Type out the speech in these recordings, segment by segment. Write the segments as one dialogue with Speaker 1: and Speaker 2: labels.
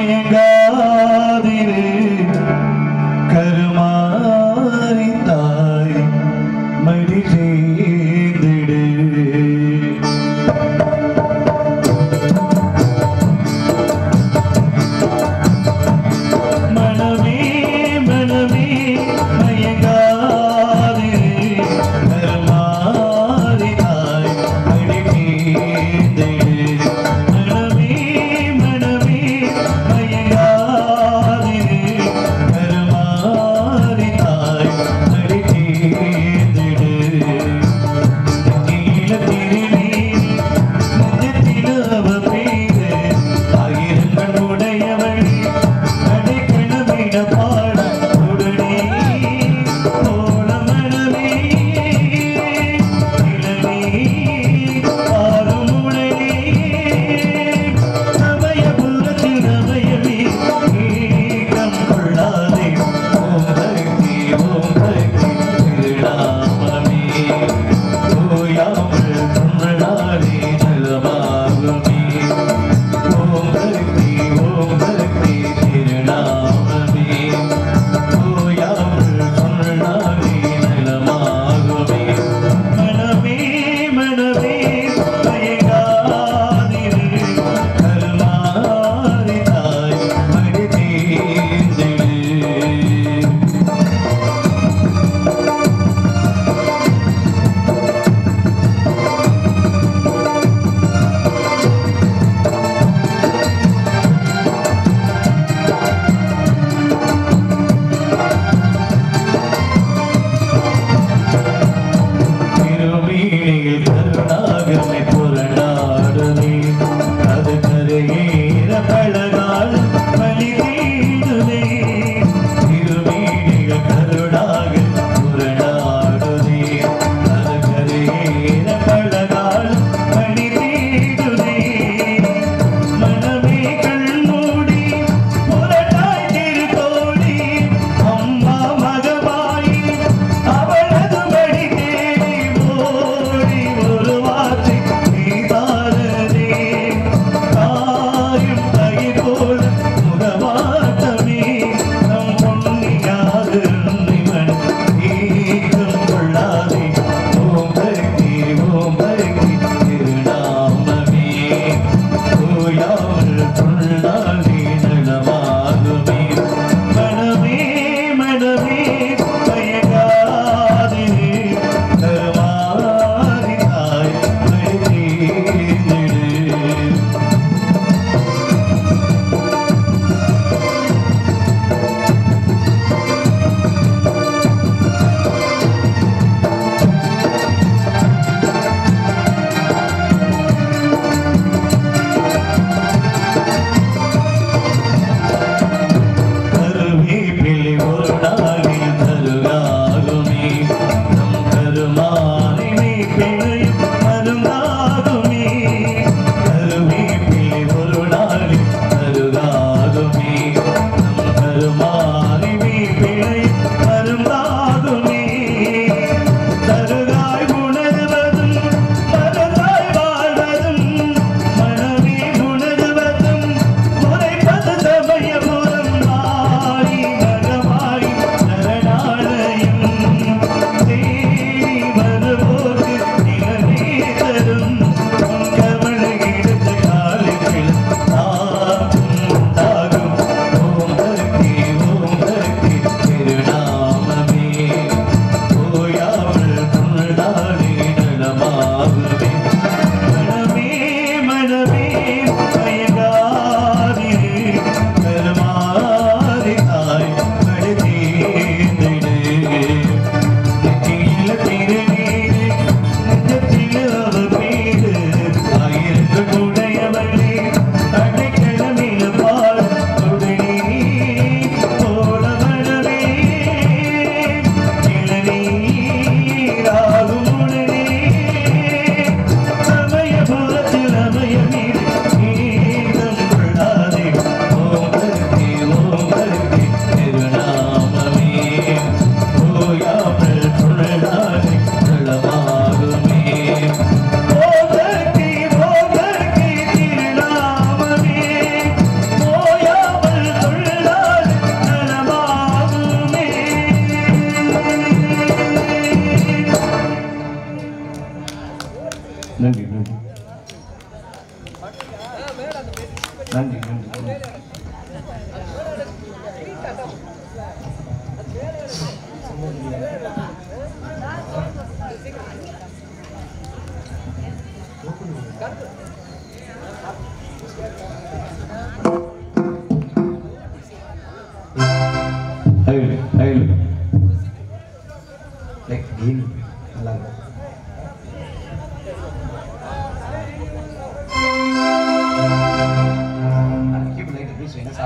Speaker 1: மயங்காதிரு கருமாறி தாய் மடி சேர்ந்திடு மனமே மனமே மயங்காதே கருமாறினாய் அடிமேந்தே மனமே மனமே மயங்காதே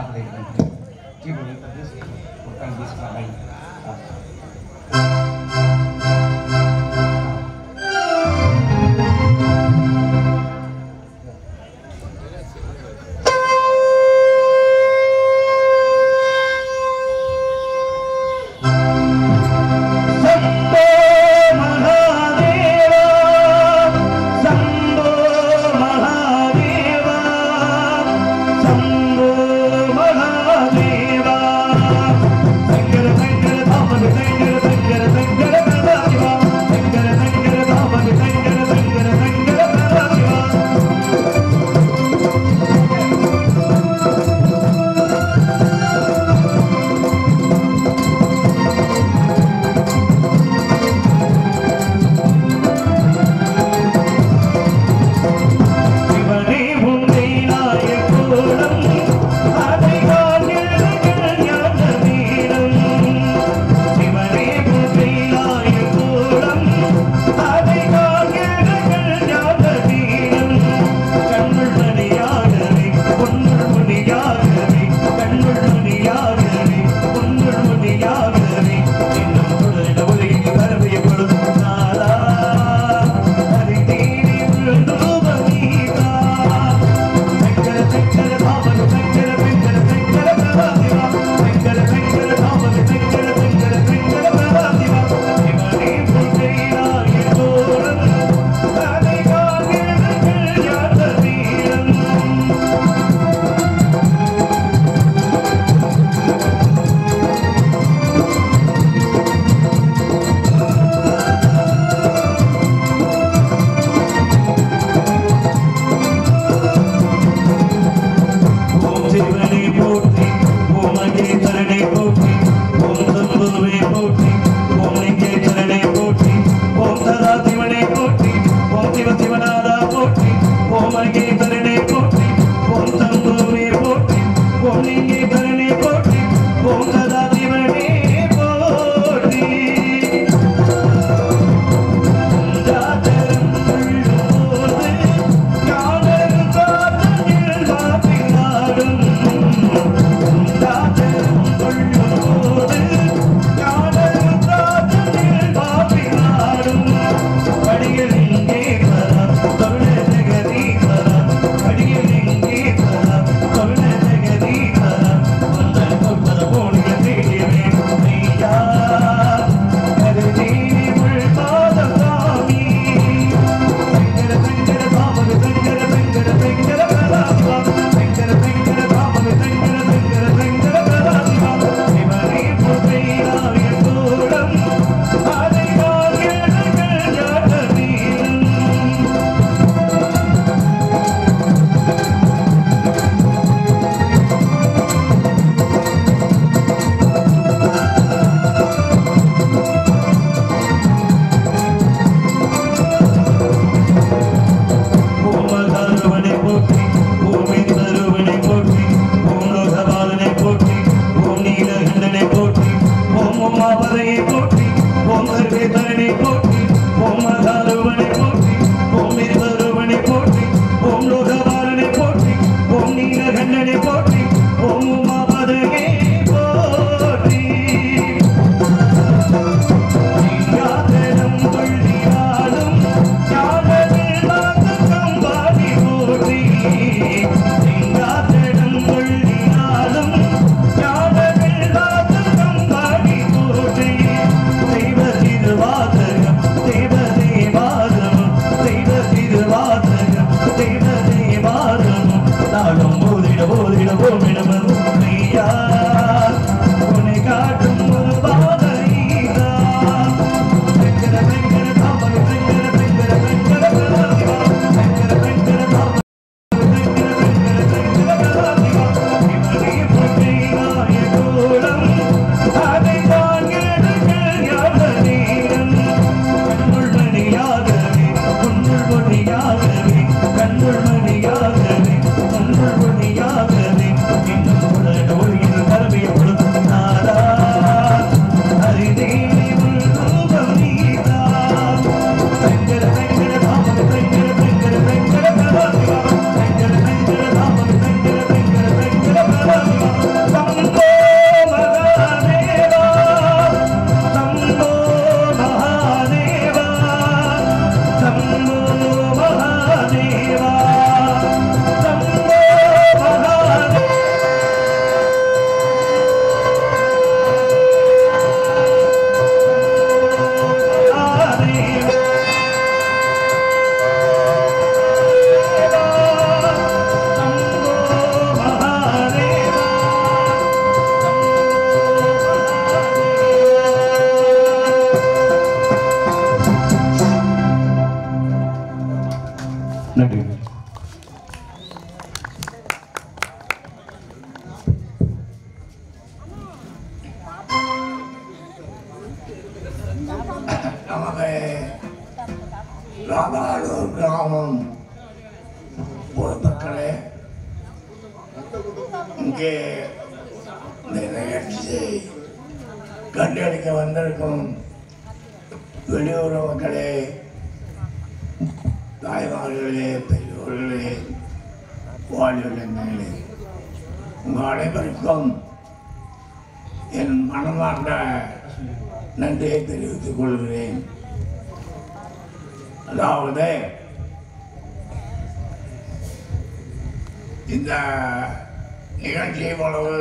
Speaker 2: appelé qui voulait pas dire pour qu'on dise pareil. Ah.
Speaker 1: Shambho Mahadeva Shambho Mahadeva Shambho Mahadeva Sankara Sankara தாமர சங்கர சங்கர சங்கர பிரதாதிவா சங்கர சங்கர தாமர சங்கர சங்கர சங்கர பிரதாதிவா சிவனே உன்னை நாயகோடம் அதை காண்கிறீர்கள் ஞான வீரம் சிவனே உன்னை நாயகோடம் அதை காண்கிறீர்கள் ஞான வீரம் கண்ணுள் மணியாகவே பொன்னுள் மணியாகவே கண்ணுள் மணியாகவே பொன்னுள் மணியாகவே இன்னும் தொடரிட உலகில் கருவிய கொடுக்கும் நாளா அதை தேடி விழுந்தோமீதா சங்கர சங்கர தாமர சங்கர சங்கர சங்கர பிரபாதிவா சங்கர சங்கர தாமர சங்கர சங்கர சங்கர பிரபாதிவா சிவனே புகையாய தோரம் அதை காண்கிறீர்கள் ஞான வீரம் ஓம் சிவனை போற்றி ஓம் மகேஸ்வரனை போற்றி ஓம் சம்புவை போற்றி ஓம் லிங்கேஸ்வரனை போற்றி ஓம் சதாசிவனை போற்றி ஓம் சிவ சிவநாதா போற்றி ஓம் மகேஸ்வரனை போற்றி ஓம் சம்புவை போற்றி ஓம் லிங்கேஸ்வரனை போற்றி ஓம் சதாசிவனை போற்றி ஜாதரம் உள்ளும்போது யாவரும் காதலில் வாப்பினாடும் ஜாதரம் உள்ளும்போது யாவரும் காதலில் வாப்பினாடும் படியில் இங்கே வரம் தொழ ஜெகதி வரம் படியில் இங்கே வரம் தொழ ஜெகதி வரம் உங்கள் கொத்தர போனிய தேடியவே ஐயா கருதி உள் பாதம் தாமி சங்கர சங்கர தாமர சங்கர சங்கர சங்கர பிரதாதிவா சங்கர சங்கர தாமர சங்கர சங்கர சங்கர பிரதாதிவா சிவனே புகையாய தோடம் அதை வாழ்கிறர்கள் ஞானவீரம் ஓமதருவனை போற்றி ஓமை தருவனை போற்றி ஓம் லோகபாலனை போற்றி ஓம் நீலகண்டனை போற்றி ஓம் உமாபதையை போற்றி ஓம் சர்வேதரனை போற்றி ஓம் மதருவனை போற்றி ஓம் தருவனை போற்றி ஓம் லோகபாலனை போற்றி ஓம் நீலகண்டனை போற்றி ஓம் உமாபதையை போற்றி யாதரம் கொள்ளினாலும் யாதரில் வாசகம் பாடி போற்றி யாதரம் கொள்ளினாலும் யாதரில் வாசகம் பாடி போற்றி தெய்வ திருவாசகம் தெய்வ தேவாரம் தெய்வ திருவாசகம் தெய்வ தேவாரம் நாடும் போதிட போதிட போமிடம் ஐயா உன்னை காட்டும் ஒரு பாதைதான் சங்கர சங்கர தாமர சங்கர சங்கர சங்கர பிரதாதிவா சங்கர சங்கர தாமர சங்கர சங்கர சங்கர பிரதாதிவா சிவனே புகையாய கோலம் அதை காண்கிறர்கள் ஞாபகம் கண்ணுள் மணியாகவே உன்னுள் மணியாகவே கண்ணுள் மணியாகவே உன்னுள் மணியாகவே இன்னும் உலக ஒளியில்
Speaker 3: ராதாளூர் கிராமம் பொதுமக்களே இங்கே இந்த நிகழ்ச்சியை கண்டெடுக்க வந்திருக்கும் வெளியூர் மக்களே தாய்மார்களே பெரியோர்களே வாழ்வுகளே உங்கள் அனைவருக்கும் என் மனமார்ந்த நன்றியை தெரிவித்துக் கொள்கிறேன் அதாவது இந்த நிகழ்ச்சி இவ்வளவு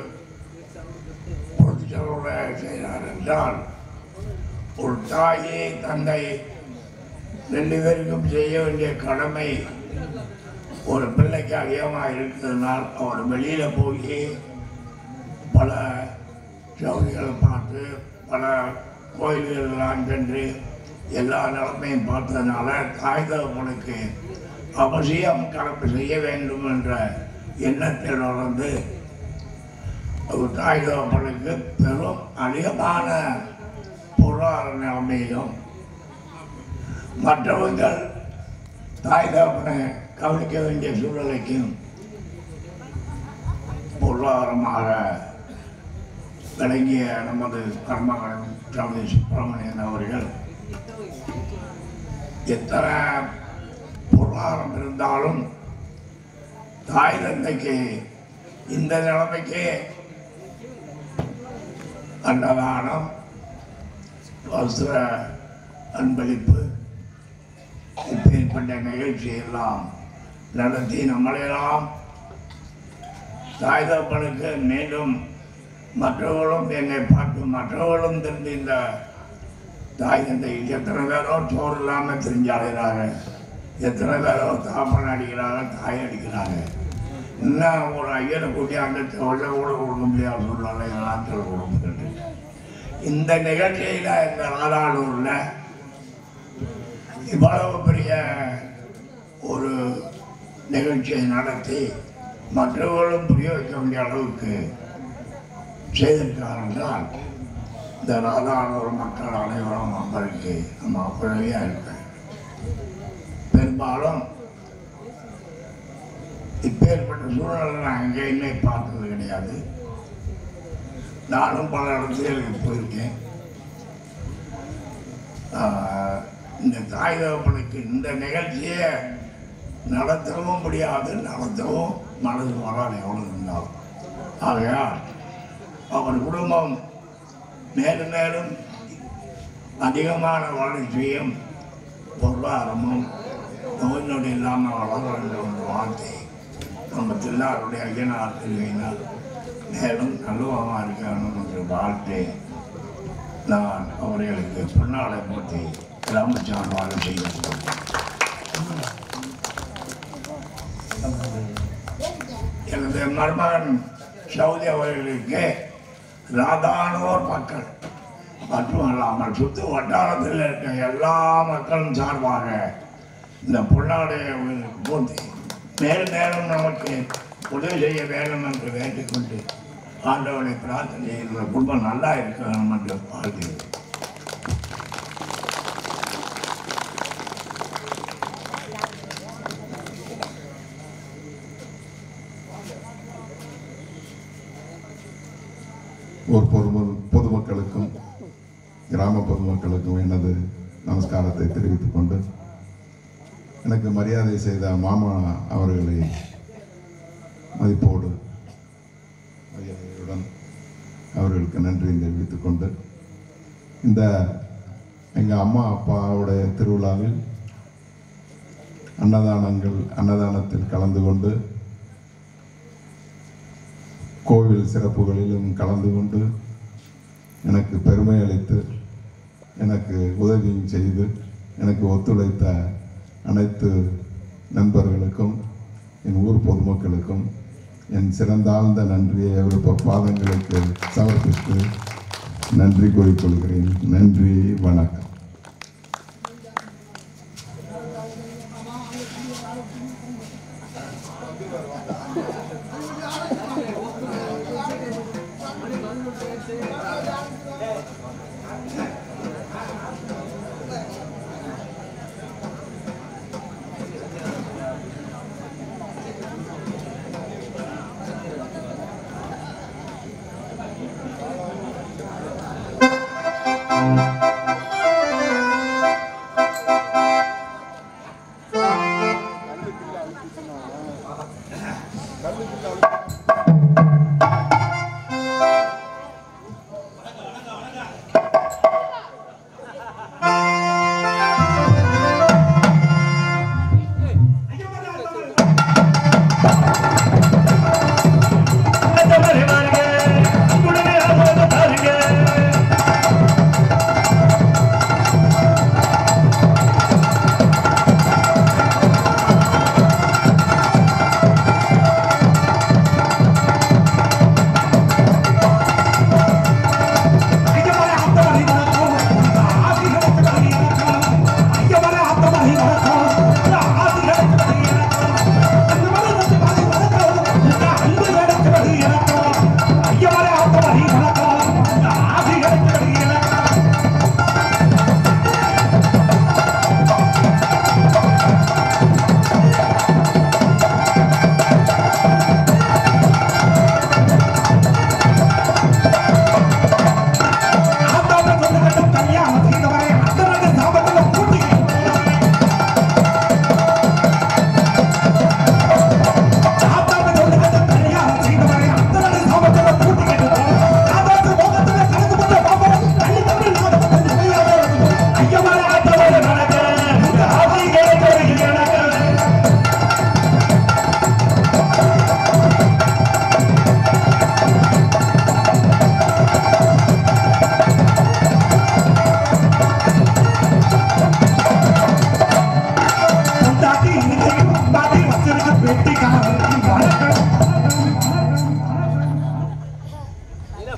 Speaker 3: பொதுச்சலோட செய்கிறார் என்றால் ஒரு தாயை தந்தை ரெண்டு பேருக்கும் செய்ய வேண்டிய கடமை ஒரு பிள்ளைக்கு அதிகமாக இருக்கிறதுனால் அவர் வெளியில் போய் பல ஜவுளிகளை பார்த்து பல கோயில்களெல்லாம் சென்று எல்லா நிலைமையும் பார்த்ததுனால தாய் தகப்பனுக்கு அவசியம் கடமை செய்ய வேண்டும் என்ற எண்ணத்தில் வளர்ந்து ஒரு தாய் தகப்பனுக்கு பெரும் அதிகமான பொருளாதார நிலைமையிலும் மற்றவர்கள் தாய் தகப்பனை கவனிக்க வேண்டிய சூழ்நிலைக்கும் பொருளாதாரமாக விளங்கிய நமது கர்மகன் சுவாமி சுப்பிரமணியன் அவர்கள் எத்தனை பொருளாதாரம் இருந்தாலும் தாய் தந்தைக்கு இந்த நிலைமைக்கு அன்னதானம் வஸ்திர அன்பளிப்பு இப்பேற்பட்ட நிகழ்ச்சியெல்லாம் நடத்தி நம்மளையெல்லாம் தாய் தகப்பனுக்கு மீண்டும் மற்றவர்களும் என்னை பார்த்து மற்றவர்களும் தெரிந்து இந்த தாய் தந்தை எத்தனை பேரோ சோறு இல்லாமல் தெரிஞ்சாடுகிறாங்க எத்தனை பேரோ தாப்பன் அடிக்கிறாங்க தாய் அடிக்கிறாங்க இன்னும் ஒரு ஐயரை கூட்டி அந்த தொல்லை கூட கொடுக்க முடியாத சூழ்நிலை எல்லாம் சொல்ல கொடுக்குறது இந்த நிகழ்ச்சியில் இந்த நாடாளூரில் இவ்வளவு பெரிய ஒரு நிகழ்ச்சியை நடத்தி மற்றவர்களும் புரிய வைக்க வேண்டிய அளவுக்கு செய்திருக்கார் என்றால் இந்த ராதானூர் மக்கள் அனைவரும் அவருக்கு நம்ம உதவியாக இருப்பேன் பெரும்பாலும் இப்பேற்பட்ட சூழலை நான் எங்கேயுமே பார்த்தது கிடையாது நானும் பல இடத்துகளுக்கு போயிருக்கேன் ஆஹ், இந்த தாய் தகப்பனுக்கு இந்த நிகழ்ச்சியை நடத்தவும் முடியாது நடத்தவும் மனது வராது எவ்வளவு இருந்தாலும் ஆகையால் அவர் குடும்பம் மேலும் மேலும் அதிகமான வளர்ச்சியும் பொருளாதாரமும் நோய் நொடி இல்லாமல் வளர வேண்டும் என்ற வார்த்தை நம்ம எல்லாருடைய ஐயனார் திருவியினால் மேலும் நல்லவமாக இருக்கணும் என்று வாழ்த்து நான் அவர்களுக்கு பொன்னாடை போட்டி கிராம சார்பாக செய்கிறேன் எனது மருமகன் சவுதி அவர்களுக்கு ராதானோர் மக்கள் மட்டுமல்லாமல் சுற்று வட்டாரத்தில் இருக்க எல்லா மக்களும் சார்பாக இந்த பொன்னாடையை போட்டி மேல் மேலும் நமக்கு உதவி செய்ய வேண்டும் என்று வேண்டிக்கொண்டு ஆண்டவனை பிரார்த்தனை செய்கிற குடும்பம் நல்லா இருக்க வேண்டும் என்று வாழ்கிறேன்
Speaker 4: ஒரு பொது பொதுமக்களுக்கும் கிராம பொதுமக்களுக்கும் எனது நமஸ்காரத்தை தெரிவித்துக் கொண்டு எனக்கு மரியாதை செய்த மாமா அவர்களை மதிப்போடு மரியாதையுடன் அவர்களுக்கு நன்றி தெரிவித்துக் கொண்டு இந்த எங்கள் அம்மா அப்பாவுடைய திருவிழாவில் அன்னதானங்கள் அன்னதானத்தில் கலந்து கொண்டு கோவில் சிறப்புகளிலும் கலந்து கொண்டு எனக்கு பெருமை அளித்து எனக்கு உதவியும் செய்து எனக்கு ஒத்துழைத்த அனைத்து நண்பர்களுக்கும் என் ஊர் பொதுமக்களுக்கும் என் சிறந்தாழ்ந்த நன்றியை அவருடைய பாதங்களுக்கு சமர்ப்பித்து நன்றி கூறிக்கொள்கிறேன் நன்றி வணக்கம்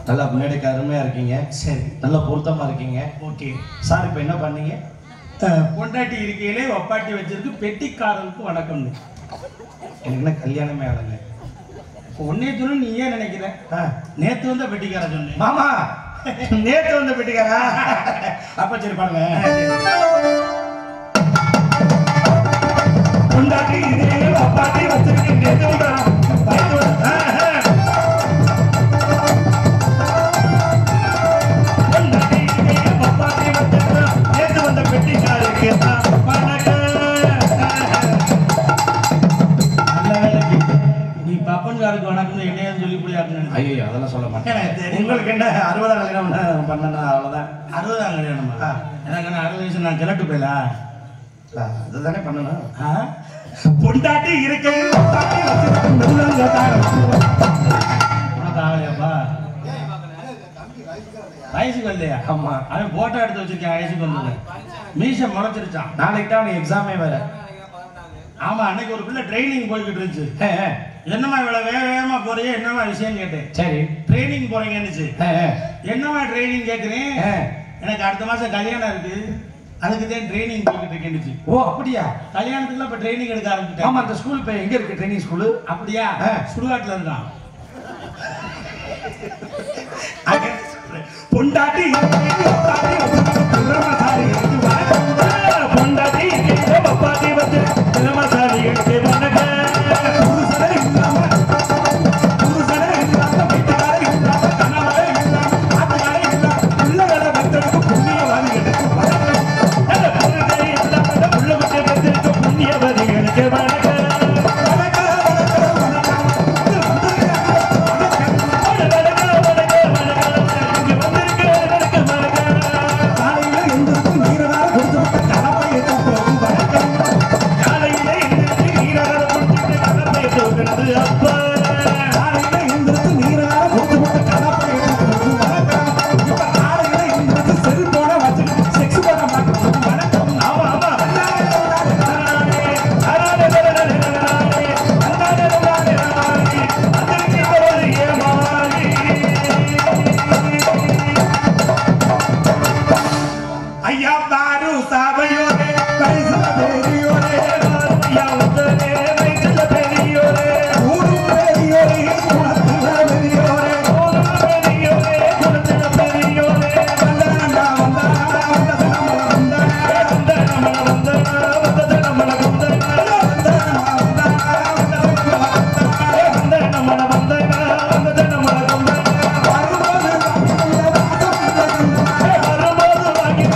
Speaker 5: நல்லா மேடைக்கு அருமையா இருக்கீங்க
Speaker 6: சரி
Speaker 5: நல்ல பொருத்தமா இருக்கீங்க
Speaker 6: ஓகே
Speaker 5: சார் இப்போ என்ன பண்ணீங்க
Speaker 6: அஹ், பொண்டாட்டி இருக்கையிலே ஒப்பாட்டி வச்சிருக்கு பெட்டிக்காரருக்கு வணக்கம்னு
Speaker 5: எனக்கு என்ன கல்யாணமே ஆகலைங்க
Speaker 6: ஒன்னே சொன்ன நீ ஏன் நினைக்கிற
Speaker 5: ஆ.
Speaker 6: நேத்து வந்த பெட்டிக்கார சொன்னேன்
Speaker 5: மாமா நேத்து வந்து பெட்டிக்காரா அப்ப சரி பாருங்க
Speaker 1: கொண்டாடி இதே அப்பாட்டி வச்சிருக்கேன் நேத்து வந்தான். நேத்து வந்தான். ஆஹா. கொண்டாடி இதே அப்பாட்டி வச்சிருக்கேன். நேத்து வந்த பெட்டிக்காருக்கு தான் வணக்கம்.
Speaker 6: நல்ல வேலைக்கு நீ பப்பன்காருக்கு வணக்கம் என்னையும் சொல்லி புரியாதுன்னு
Speaker 5: ஐயோ அதெல்லாம் சொல்ல மாட்டேன்
Speaker 6: எனக்கு தெரியும்.
Speaker 5: உங்களுக்கு என்ன அறுபதாம் கல்யாணம் பண்ணனா அவ்வளவுதான்
Speaker 6: அறுபதாம் கல்யாணமா
Speaker 5: ஆ.
Speaker 6: எனக்கு என்ன அறுபது வயசு நான் கிளட்டு போயிலா
Speaker 5: ஆ, அதுதானே பண்ணணும்
Speaker 6: ஆ
Speaker 1: பொண்டாட்டி இருக்கு அப்பாட்டி வச்சிருக்கேன். மெதுவாங்க தாரம்.
Speaker 6: உனக்கு ஆகலையாப்பா வயசுக்கு வரலையா
Speaker 5: ஆமா
Speaker 6: அவன் போட்டோ எடுத்து வச்சிருக்கேன் வயசுக்கு வந்தது மீசை முளைச்சிருச்சான்
Speaker 5: நாளைக்கு தான் அவனுக்கு எக்ஸாமே வேற
Speaker 6: ஆமா அன்னைக்கு ஒரு பிள்ளை ட்ரைனிங் போய்கிட்டு இருந்துச்சு
Speaker 5: ஏ, ஏ,
Speaker 6: என்னம்மா இவ்வளவு வேக வேகமா போறியே என்னம்மா விஷயம் கேட்டேன்
Speaker 5: சரி
Speaker 6: ட்ரைனிங் போறீங்கன்னுச்சு
Speaker 5: ஏ, ஏ,
Speaker 6: என்னம்மா ட்ரைனிங் கேட்குறேன்
Speaker 5: ஏ.
Speaker 6: எனக்கு அடுத்த மாசம் கல்யாணம் இருக்கு அதுக்கு தான் ட்ரைனிங் போய்கிட்டு இருக்கேன்னுச்சு
Speaker 5: ஓ அப்படியா
Speaker 6: கல்யாணத்துக்குலாம் இப்ப ட்ரைனிங் எடுக்க
Speaker 5: ஆமா
Speaker 6: ஆரம்பிச்சிட்டாங்க
Speaker 5: அந்த ஸ்கூல் இப்ப எங்க இருக்கு ட்ரைனிங் ஸ்கூலு
Speaker 6: அப்படியா
Speaker 5: ஆ.
Speaker 6: சுடுகாட்டுல இருக்கான்
Speaker 1: அங்க பொண்டாட்டி இருக்கு அப்பாட்டி வச்சிருக்கேன். பிரம்மசாரி இருக்கு வணக்கம். பொண்டாட்டி இருக்கு அப்பாட்டி வச்சிருக்கேன். பிரம்மசாரி இருக்கு வணக்கம். புருஷனே இல்லாம புருஷனே இல்லாம வீட்டுக்காரே இல்லாம கணவரே இல்லாம ஆத்துக்காரே இல்லாம பிள்ளைகளை பெற்றெடுக்க புண்ணியவாதிகளுக்கு வணக்கம். அந்த புருஷனே இல்லாம புள்ள குட்டி பெற்றெடுக்க புண்ணியவாதிகளுக்கு வணக்கம். வணக்கம், வணக்கம், வணக்கம். இது வந்திருக்காங்க. வணக்கம், வணக்கம், வணக்கம். இங்க வந்திருக்கு, வணக்கம், வணக்கம். காலையில எந்திரிச்சு நீரதார குடிச்சுட்டு கலப்பை எடுத்து போகும் வணக்கம். காலையில எந்திரிச்சு நீரதார குடிச்சுட்டு கலப்பை தூக்குனது அப்பா. காலையில எந்திரிச்சு நீரதார குடிச்சுட்டு கலப்பை எடுத்து போகும் வணக்கம். இப்ப காலையில எந்திரிச்சு செல்போன வச்சுட்டு செக்ஸ் பண்ண மாட்டோம் வணக்கம். ஆமா, ஆமா. அண்ணாடே, அண்ணாடே, அண்ணாடே, அண்ணாடே, அண்ணாடே, அண்ணாடே, அண்ணாடே, அண்ணாடே. வந்திருக்கு ஒரு ஏமாளி. ஐயா பாரு சாவையோரே பைசல பெரியோரே ஐயா உத்தரே பைசல பெரியோரே ஊரு பெரியோரே குணத்துல பெரியோரே ஊரு பெரியோரே குணத்துல பெரியோரே வந்தானா வந்தானா வந்ததன வந்தானா வந்ததன வந்தானா வந்ததன வந்தானா வந்தானா வந்தானா வந்ததன வந்தானா வரும்போது வாங்கி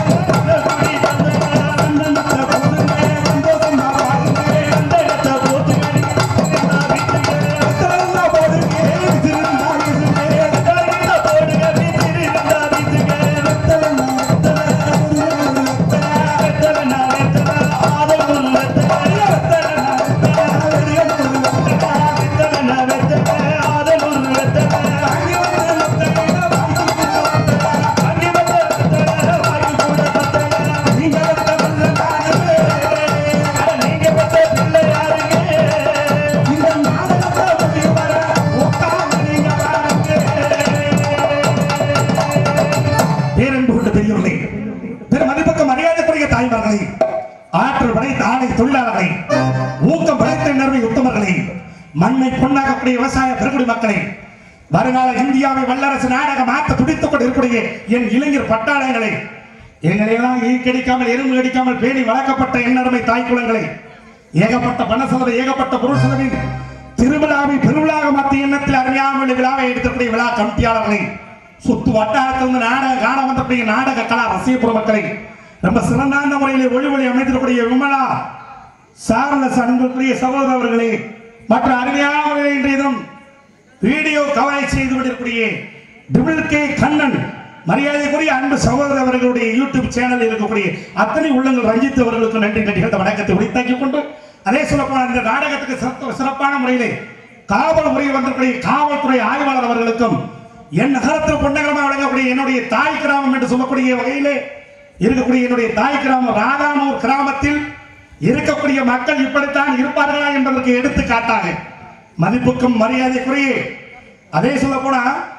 Speaker 1: பேரன்பு கொண்ட பெரியவர்களே பெரும் மதிப்புக்கு மரியாதைக்குரிய தாய்மார்களே ஆற்றல் படைத்த ஆணை தொழிலாளர்களை ஊக்கம் படைத்த நன்மை உத்தமர்களே மண்ணை பொன்னாகக்கூடிய விவசாய பெருங்குடி மக்களே வருங்கால இந்தியாவை வல்லரசு நாடாக மாற்ற துடித்துக் கொண்டிருக்கூடிய என் இளைஞர் பட்டாளங்களே எங்களையெல்லாம் ஈ கடிக்காமல் எறும்பு கடிக்காமல் பேணி வளர்க்கப்பட்ட எண்ணருமை தாய் குலங்களே ஏகப்பட்ட பண செலவு ஏகப்பட்ட பொருள் செலவின் திருவிழாவை பெருவிழாக மாற்றிய எண்ணத்தில் அருமையான விழாவை எடுக்கக்கூடிய விழா கமிட்டியாளர்களை சுத்து வட்டாரத்திலிருந்து நாடக காண வந்தக்கூடிய நாடக கலா ரசிகப்புற மக்களை ரொம்ப சிறந்தாந்த முறையிலே ஒளி ஒளி அமைத்திருக்கக்கூடிய விமலா சார்லஸ் அன்புக்குரிய சகோதரர் அவர்களே மற்ற அருமையான முறையில் இன்றைய தினம் வீடியோ கவரை செய்து கொண்டிருக்கக்கூடிய டிபிள் கே கண்ணன் மரியாதைக்குரிய அன்பு சகோதரர் அவர்களுடைய யூடியூப் சேனலில் இருக்கக்கூடிய அத்தனை உள்ளங்கள் ரஞ்சித் அவர்களுக்கு நன்றி நடிகழ்ந்த வணக்கத்தை உரித்தாக்கிக் கொண்டு அதே சொல்லப்போன இந்த நாடகத்துக்கு சிறப்பு- சிறப்பான முறையிலே காவல் முறையில் வந்திருக்கக்கூடிய காவல்துறை ஆய்வாளர் அவர்களுக்கும் என் நகரத்தில் பொன்னகரமாக வழங்கக்கூடிய என்னுடைய தாய் கிராமம் என்று சொல்லக்கூடிய வகையிலே இருக்கக்கூடிய என்னுடைய தாய் கிராமம் ராதானூர் கிராமத்தில் இருக்கக்கூடிய மக்கள் இப்படித்தான் இருப்பார்களா என்பதற்கு எடுத்துக்காட்டாக மதிப்புக்கும் மரியாதைக்குரிய அதே சொல்ல போனா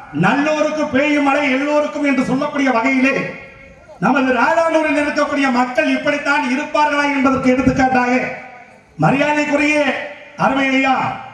Speaker 1: நல்லோருக்கு பெய்யும் மழை எல்லோருக்கும் என்று சொல்லக்கூடிய வகையிலே நமது ராஜானூரில் இருக்கக்கூடிய மக்கள் இப்படித்தான் இருப்பார்களா என்பதற்கு எடுத்துக்காட்டாக மரியாதைக்குரிய அருமை ஐயா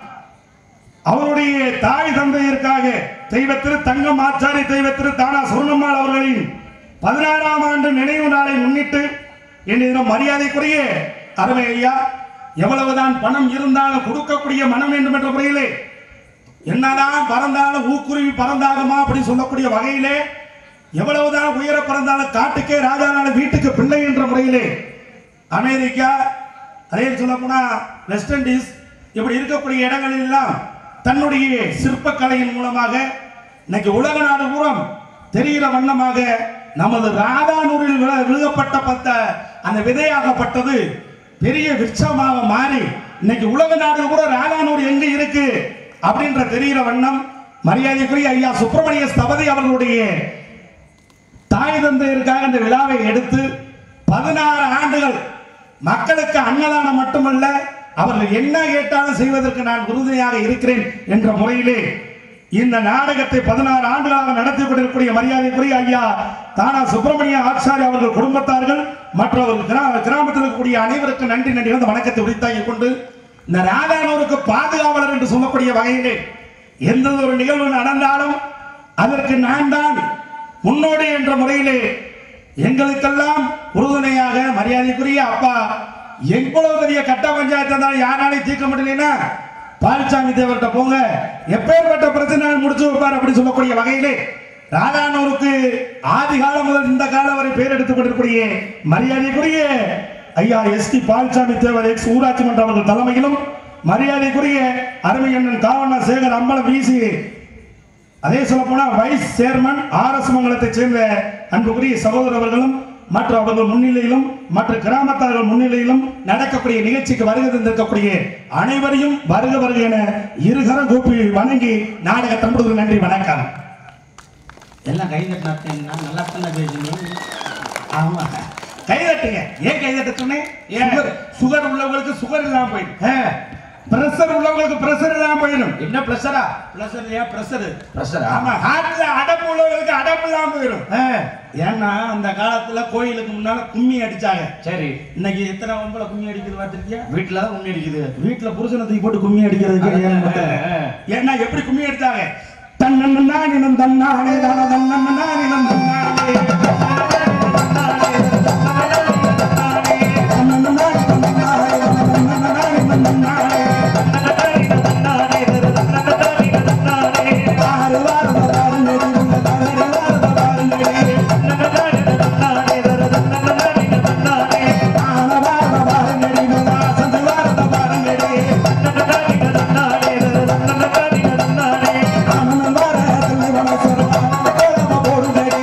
Speaker 1: அவருடைய தாய் தந்தையருக்காக தெய்வ திரு தங்கம் ஆச்சாரி தெய்வ திரு தானா சுர்ணம்மாள் அவர்களின் பதினாறாம் ஆண்டு நினைவு நாளை முன்னிட்டு இன்றைய தினம் மரியாதைக்குரிய அருமை ஐயா எவ்வளவுதான் பணம் இருந்தாலும் கொடுக்கக்கூடிய மனம் வேண்டும் என்ற முறையிலே என்னதான் பறந்தாலும் ஊக்குருவி பறந்தாகுமா அப்படி சொல்லக்கூடிய வகையிலே எவ்வளவுதான் உயர பறந்தாலும் காட்டுக்கே ராஜானால வீட்டுக்கு பிள்ளை என்ற முறையிலே அமெரிக்கா அதே சொல்ல போனா வெஸ்ட் இண்டீஸ் இப்படி இருக்கக்கூடிய இடங்களில் எல்லாம் தன்னுடைய சிற்பக்கலையின் மூலமாக இன்னைக்கு உலக நாடு பூரம் தெரிகிற வண்ணமாக நமது ராதானூரில் விழ- விழுகப்பட்ட பத்த அந்த விதையாகப்பட்டது பெரிய விருட்சமாக மாறி இன்னைக்கு உலக நாடு கூட ராதானூர் எங்க இருக்கு அப்படின்ற தெரிகிற வண்ணம் மரியாதைக்குரிய ஐயா சுப்பிரமணிய ஸ்தபதி அவர்களுடைய தாய் தந்தையருக்காக இந்த விழாவை எடுத்து பதினாறு ஆண்டுகள் மக்களுக்கு அன்னதானம் மட்டுமல்ல அவர்கள் என்ன கேட்டாலும் செய்வதற்கு நான் உறுதுணையாக இருக்கிறேன் என்ற முறையிலே இந்த நாடகத்தை பதினாறு ஆண்டுகளாக நடத்தி கொண்டிருக்கக்கூடிய மரியாதைக்குரிய ஐயா தானா சுப்பிரமணிய ஆச்சாரி அவர்கள் குடும்பத்தார்கள் மற்றவர்கள் கிரா- கிராமத்தில் இருக்கக்கூடிய அனைவருக்கும் நன்றி நன்றி வந்து வணக்கத்தை உரித்தாக்கி கொண்டு இந்த ராதானூருக்கு பாதுகாவலர் என்று சொல்லக்கூடிய வகையிலே எந்த ஒரு நிகழ்வு நடந்தாலும் அதற்கு நான் தான் முன்னோடி என்ற முறையிலே எங்களுக்கெல்லாம் உறுதுணையாக மரியாதைக்குரிய அப்பா எவ்வளவு பெரிய கட்ட பஞ்சாயத்து இருந்தாலும் யாராலையும் தீர்க்க முடியலன்னா பால்சாமி தேவர்கிட்ட போங்க எப்பேற்பட்ட பிரச்சனை முடிச்சு வைப்பார் அப்படி சொல்லக்கூடிய வகையிலே ராதானூருக்கு ஆதி காலம் முதல் இந்த காலம் வரை பேர் எடுத்துக் கொண்டிருக்கூடிய மரியாதைக்குரிய ஐயா S T Palsamy Thevar ex ஊராட்சி மன்ற அவர்கள் தலைமையிலும் மரியாதைக்குரிய அருமையண்ணன் காவண்ணா சேகர் அம்பலம் வீசி அதே சொல்ல போனா வைஸ் சேர்மன் ஆர் எஸ் மங்கலத்தைச் சேர்ந்த அன்புக்குரிய சகோதரர்களும் மற்ற அவர்கள் முன்னிலையிலும் மற்ற கிராமத்தார்கள் முன்னிலையிலும் நடக்கக்கூடிய நிகழ்ச்சிக்கு வருகை தந்திருக்கக்கூடிய அனைவரையும் வருக வருக என இருகரம் கூப்பி வணங்கி நாடக தம்புக்கு நன்றி வணக்கம்
Speaker 6: எல்லாம் கை தட்டினா நல்லா தானே பேசுங்க
Speaker 1: ஆமா கைதட்டுங்க ஏன் கைதட்ட சொன்னேன் சுகர் சுகர் உள்ளவங்களுக்கு சுகர் இல்லாம போயிடும் பிரஷர் உள்ளவங்களுக்கு பிரஷர் இல்லாம போயிடும்
Speaker 2: என்ன ப்ளஸரா
Speaker 6: ப்ளஸர் இல்லையா ப்ரெஷரு
Speaker 2: ப்ளஸரா
Speaker 1: ஆமா ஹார்ட்ல அடப்பு உள்ளவங்களுக்கு அடப்பு இல்லாம போயிடும்
Speaker 6: ஏன்னா அந்த காலத்துல கோயிலுக்கு முன்னால கும்மி அடிச்சாங்க
Speaker 2: சரி
Speaker 6: இன்னைக்கு எத்தனை ஒன்பது கும்மி அடிக்கிறது பார்த்திருக்கியா
Speaker 2: வீட்டுல தான் உண்மை இருக்குது
Speaker 6: வீட்டுல புருஷனை தூக்கி போட்டு கும்மி அடிக்கிறதுக்கு ஏன்னு பார்த்தா,
Speaker 1: ஏன்னா எப்படி கும்மி எடுத்தாங்க தன்னன்னானினம் தன்னானே தான தன்னன்னானினம் தன்னானே தன்னன்னானினம் தன்னானே தன்னன்னானினம் தன்னானே ஆறு வாரம் வாரம் நெடி உள்ள தவறு வாரம் வாரம் நெடி ஆன வாரம் வாரம் நெடி உள்ள சந்தி வாரம் வாரம் நெடி ஆனந்த வாரத்தில் வனசர கோலம போடு நெடி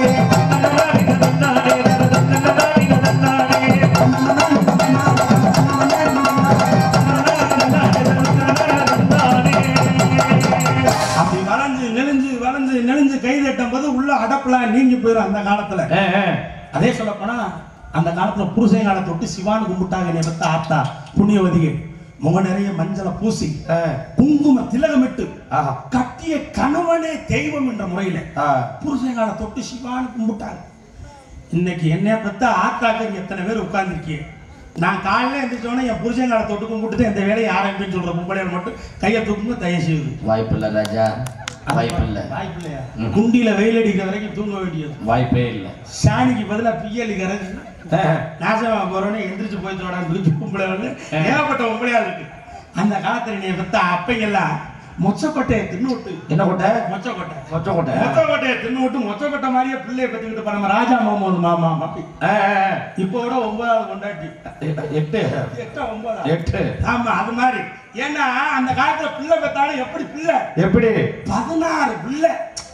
Speaker 1: அப்படி வளைஞ்சு நெளிஞ்சு வளைஞ்சு நெளிஞ்சு கை தட்டும் போது உள்ள அடப்புலாம் நீங்கி போயிடும் அந்த காலத்துல அதே சொல்ல போனா அந்த காலத்துல புருஷன் காலத்தை தொட்டு சிவானு கும்பிட்டாங்க என்னை பத்த ஆத்தா புண்ணியவதிகை முக நிறைய மஞ்சளை பூசி குங்கும திலகமிட்டு
Speaker 2: ஆஹா.
Speaker 1: கட்டிய கணவனே தெய்வம் என்ற முறையில
Speaker 2: ஆ.
Speaker 1: புருஷன் காலை தொட்டு சிவானு கும்பிட்டாங்க இன்னைக்கு என்னைய பத்த ஆத்தாக்கு இங்க எத்தனை பேர் உட்கார்ந்துருக்கீங்க நான் காலையில எந்திரிச்சோன்னே என் புருஷன் காலை தொட்டு கும்பிட்டுட்டு இந்த வேலையை ஆரம்பின்னு சொல்ற பொம்பளையார் மட்டும் கையை தூக்கும்போது தயவு செய்யுது
Speaker 2: வாய்ப்பில்லை ராஜா வாய்ப்பில்லை
Speaker 1: வாய்ப்பில்லையா
Speaker 2: ம்.
Speaker 1: குண்டியில வெயில் அடிக்கிற வரைக்கும் தூங்க வேண்டியது
Speaker 2: வாய்ப்பே இல்லை
Speaker 1: சாணிக்கு பதிலா பியலி கரைச்சு நாசமா போறோன்னு எந்திரிச்சு போய் தோடான்னு சொல்லி பொம்பளை வந்து ஏகப்பட்ட பொம்பளையா இருக்கு அந்த காலத்துல நீ பத்த அப்பைங்கெல்லாம் மொச்சக்கொட்டையை தின்னு விட்டு
Speaker 2: என்ன கொட்டை?
Speaker 1: மொச்சக்கொட்டை
Speaker 2: மொச்சக்கொட்டை.
Speaker 1: மொச்சக்கொட்டையை தின்னு விட்டு மொச்சக்கொட்டை மாதிரியே பிள்ளைய பெற்றுக்கிட்டு இப்ப நம்ம ராஜா முகமது மாமா மாப்பி இப்போ விட ஒன்பதாவது கொண்டாட்டி
Speaker 2: எட்டு
Speaker 1: எட்டா ஒன்பதா
Speaker 2: எட்டு
Speaker 1: ஆமா அது மாதிரி ஏன்னா அந்த காலத்துல பிள்ளை பெத்தாலும் எப்படி பிள்ளை
Speaker 2: எப்படி
Speaker 1: பதினாறு பிள்ளை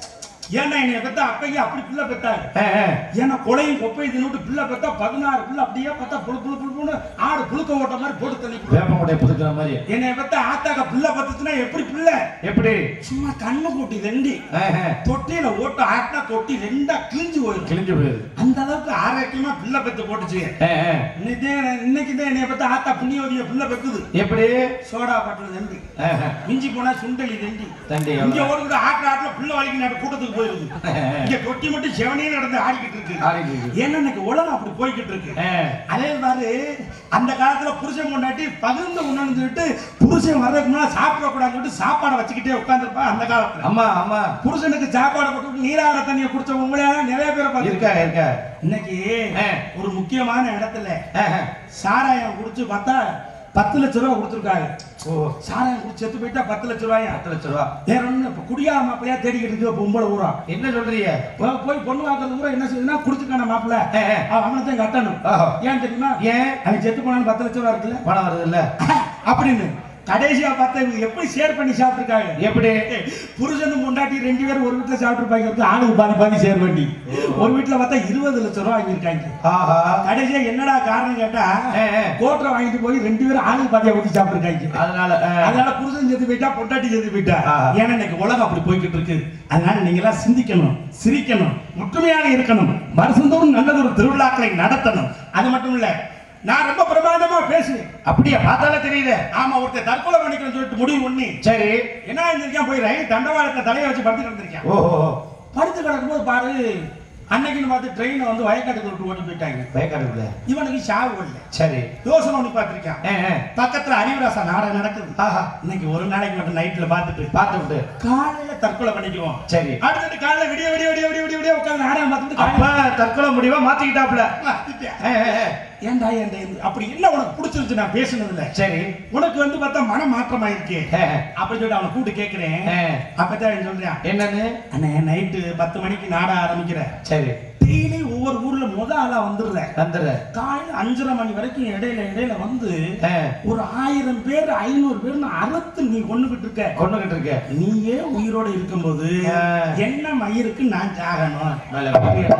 Speaker 5: ஏன்னா என்னைய பெத்தா அப்பைக்கு அப்படி பிள்ளை பெத்தாங்க
Speaker 2: ஆ, ஆ.
Speaker 5: ஏன்னா கொலையும் கொப்பையும் தின்னுட்டு பிள்ளை பெத்தா பதினாறு பிள்ளை அப்படியே பார்த்தா புழு புழு புழு புழுன்னு ஆடு புழுக்க ஓட்ட மாதிரி போட்டு தள்ளி போடும்.
Speaker 2: வேப்பமுடைய புதுக்கிற மாதிரி
Speaker 5: என்னைய பெத்தா ஆத்தாக்க பிள்ளை பத்துச்சுன்னா எப்படி பிள்ளை
Speaker 2: எப்படி
Speaker 5: சும்மா கண்ணு கூட்டி ரெண்டி
Speaker 2: ஆ, ஆ.
Speaker 5: தொட்டியில ஓட்டு ஆட்டினா தொட்டி ரெண்டா கிழிஞ்சு போயிடும்
Speaker 2: கிழிஞ்சு போயிருது
Speaker 5: அந்த அளவுக்கு ஆரோக்கியமா பிள்ளை பெத்து போட்டுச்சு
Speaker 2: ஆ, ஆ.
Speaker 5: இன்னைக்கு இன்னைக்கு தான் என்னைய பத்தி ஆத்தா புண்ணியவதிய பிள்ளை பெக்குது
Speaker 2: எப்படி
Speaker 5: சோடா பாட்டில் ரெண்டு
Speaker 2: ஆ, ஆ.
Speaker 5: மிஞ்சி போனா சுண்டலி ரெண்டி
Speaker 2: தண்டி
Speaker 5: இங்க ஒரு கூட ஆட்டுற ஆட்டுல புள்ள வலிக்கு நடு கூட்டத்துக்கு போயிருது இங்க தொட்டி மட்டும் செவனே நடந்து ஆடிக்கிட்டு இருக்கு
Speaker 2: ஆடிட்டு இருக்கு.
Speaker 5: ஏன்னா இன்னைக்கு உலகம் அப்படி போய்கிட்டு இருக்கு
Speaker 2: ஆ.
Speaker 5: அதே மாதிரி அந்த காலத்துல புருஷன் கொண்டாட்டி பகிர்ந்து உண்ணணும் சொல்லிட்டு புருஷன் வர்றதுக்கு முன்னாடி சாப்பிட கூடாதுன்னு சொல்லிட்டு சாப்பாடை வச்சுக்கிட்டே உட்காந்துருப்பான் அந்த காலத்துல
Speaker 2: அம்மா அம்மா
Speaker 5: புருஷனுக்கு சாப்பாடை போட்டு நீராட தண்ணியை குடிச்ச உங்களையா நிறைய பேரை பார்த்து
Speaker 2: இருக்கா இருக்கா
Speaker 5: இன்னைக்கு
Speaker 2: ஆ.
Speaker 5: ஒரு முக்கியமான இடத்துல
Speaker 2: ஆ, ஆ.
Speaker 5: சாராயம் குடிச்சு பார்த்தா பத்து லட்ச ரூபா கொடுத்துருக்காங்க
Speaker 2: ஓ
Speaker 5: சாராயம் குடிச்சு செத்து போயிட்டா பத்து லட்ச ரூபாயா
Speaker 2: பத்து லட்ச ரூபா
Speaker 5: வேற ஒண்ணு இப்ப குடியார மாப்பிள்ளையா தேடிக்கிட்டு இருக்கு பொம்பளை ஊரா
Speaker 2: என்ன சொல்றீங்க
Speaker 5: போ- போய் பொண்ணு வாக்குறது கூட என்ன செய்யுதுன்னா குடிச்சுக்கான மாப்பிள்ள
Speaker 2: ஆ, ஆ.
Speaker 5: அவனை தான் கட்டணும்
Speaker 2: ஆஹா.
Speaker 5: ஏன் தெரியுமா
Speaker 2: ஏன்
Speaker 5: அவன் செத்து போனான்னு பத்து லட்சம் ரூபா இருக்குல்ல
Speaker 2: பணம் வருது இல்ல
Speaker 5: அப்படின்னு கடைசியா பார்த்தா இவங்க எப்படி ஷேர் பண்ணி சாப்பிட்டுருக்காங்க
Speaker 2: எப்படி
Speaker 5: புருஷனும் முண்டாட்டி ரெண்டு பேரும் ஒரு வீட்டுல சாப்பிட்டுருப்பாங்க வந்து ஆளுக்கு பாதி பாதி ஷேர் பண்ணி ஒரு வீட்டுல பார்த்தா இருபது லட்சம் ரூபா வாங்கியிருக்காங்க
Speaker 2: ஆஹா
Speaker 5: கடைசியா என்னடா காரணம் கேட்டா
Speaker 2: ஆ, ஆ.
Speaker 5: கோட்டரை வாங்கிட்டு போய் ரெண்டு பேரும் ஆளுக்கு பாதியா ஊத்தி சாப்பிட்டுருக்காங்க
Speaker 2: அதனால ஆ.
Speaker 5: அதனால புருஷன் செத்து போயிட்டா பொண்டாட்டி செத்து போயிட்டா
Speaker 2: ஆ.
Speaker 5: ஏன்னா இன்னைக்கு உலகம் அப்படி போய்கிட்டு இருக்கு அதனால நீங்க எல்லாம் சிந்திக்கணும் சிரிக்கணும் ஒற்றுமையாக இருக்கணும் வருஷந்தோறும் நல்லதொரு திருவிழாக்களை நடத்தணும் அது மட்டும் இல்ல நான் ரொம்ப பிரமாதமா பேசுவேன்
Speaker 2: அப்படியா பார்த்தாலே தெரியுது
Speaker 5: ஆமா ஒருத்தர் தற்கொலை பண்ணிக்கணும்னு சொல்லிட்டு முடிவு பண்ணி
Speaker 2: சரி
Speaker 5: என்ன இருந்திருக்கேன் போய் ரயில் தண்டவாளத்தை தலையை வச்சு படுத்து கிடந்திருக்கேன்
Speaker 2: ஓஹோ
Speaker 5: படுத்து கிடக்கும்போது பாரு அன்னைக்குன்னு பார்த்து ட்ரெயினை வந்து வயக்காட்டுக்கு விட்டு ஓட்டி போயிட்டாங்க
Speaker 2: பயக்காடுல
Speaker 5: இவனுக்கு சாவு வரல
Speaker 2: சரி
Speaker 5: யோசனை ஒண்ணு பார்த்திருக்கான்
Speaker 2: ஆ, ஆ.
Speaker 5: பக்கத்துல அறிவுராசா நாடகம் நடக்குது
Speaker 2: ஆஹா
Speaker 5: இன்னைக்கு ஒரு நாளைக்கு மட்டும் நைட்ல பார்த்துட்டு
Speaker 2: பார்த்து விட்டு
Speaker 5: காலையில தற்கொலை பண்ணிக்குவோம்
Speaker 2: சரி
Speaker 5: அடுத்தது காலையில விடிய விடிய விடிய விடிய விடிய விடிய உட்கார்ந்து நாடகம் பார்த்துட்டு
Speaker 2: அப்ப
Speaker 5: காலையில
Speaker 2: தற்கொலை முடிவா மாத்திக்கிட்டாப்ல
Speaker 5: மாத்திட்டேன்.
Speaker 2: ஆ, ஆ, ஆ.
Speaker 5: ஏன்டா ஏன்டா இது? அப்படி என்ன உனக்கு பிடிச்சிருச்சு நான் பேசுனதுல
Speaker 2: சரி
Speaker 5: உனக்கு வந்து பார்த்தா மன மாற்றம் ஆயிருக்கு
Speaker 2: ஆ, ஆ.
Speaker 5: அப்படி சொல்லிட்டு அவனை கூப்பிட்டு கேட்கிறேன்
Speaker 2: ஆ.
Speaker 5: அப்பதான் அவன் சொல்றான்
Speaker 2: என்னன்னு
Speaker 5: அண்ணே நைட்டு பத்து மணிக்கு நாட ஆரம்பிக்கிறேன்
Speaker 2: சரி
Speaker 5: டெய்லி ஒவ்வொரு ஊர்ல முத ஆளா வந்துடுறேன்
Speaker 2: வந்துடு
Speaker 5: காலையில அஞ்சரை மணி வரைக்கும் இடையில இடையில வந்து
Speaker 2: ஆ.
Speaker 5: ஒரு ஆயிரம் பேர் ஐநூறு பேர் அறுத்து நீ கொண்டுகிட்டு இருக்க
Speaker 2: கொண்டுகிட்டு இருக்க
Speaker 5: நீயே உயிரோட இருக்கும்போது
Speaker 2: ஆ.
Speaker 5: என்ன மயிருக்கு நான் சாகணும்
Speaker 2: மேல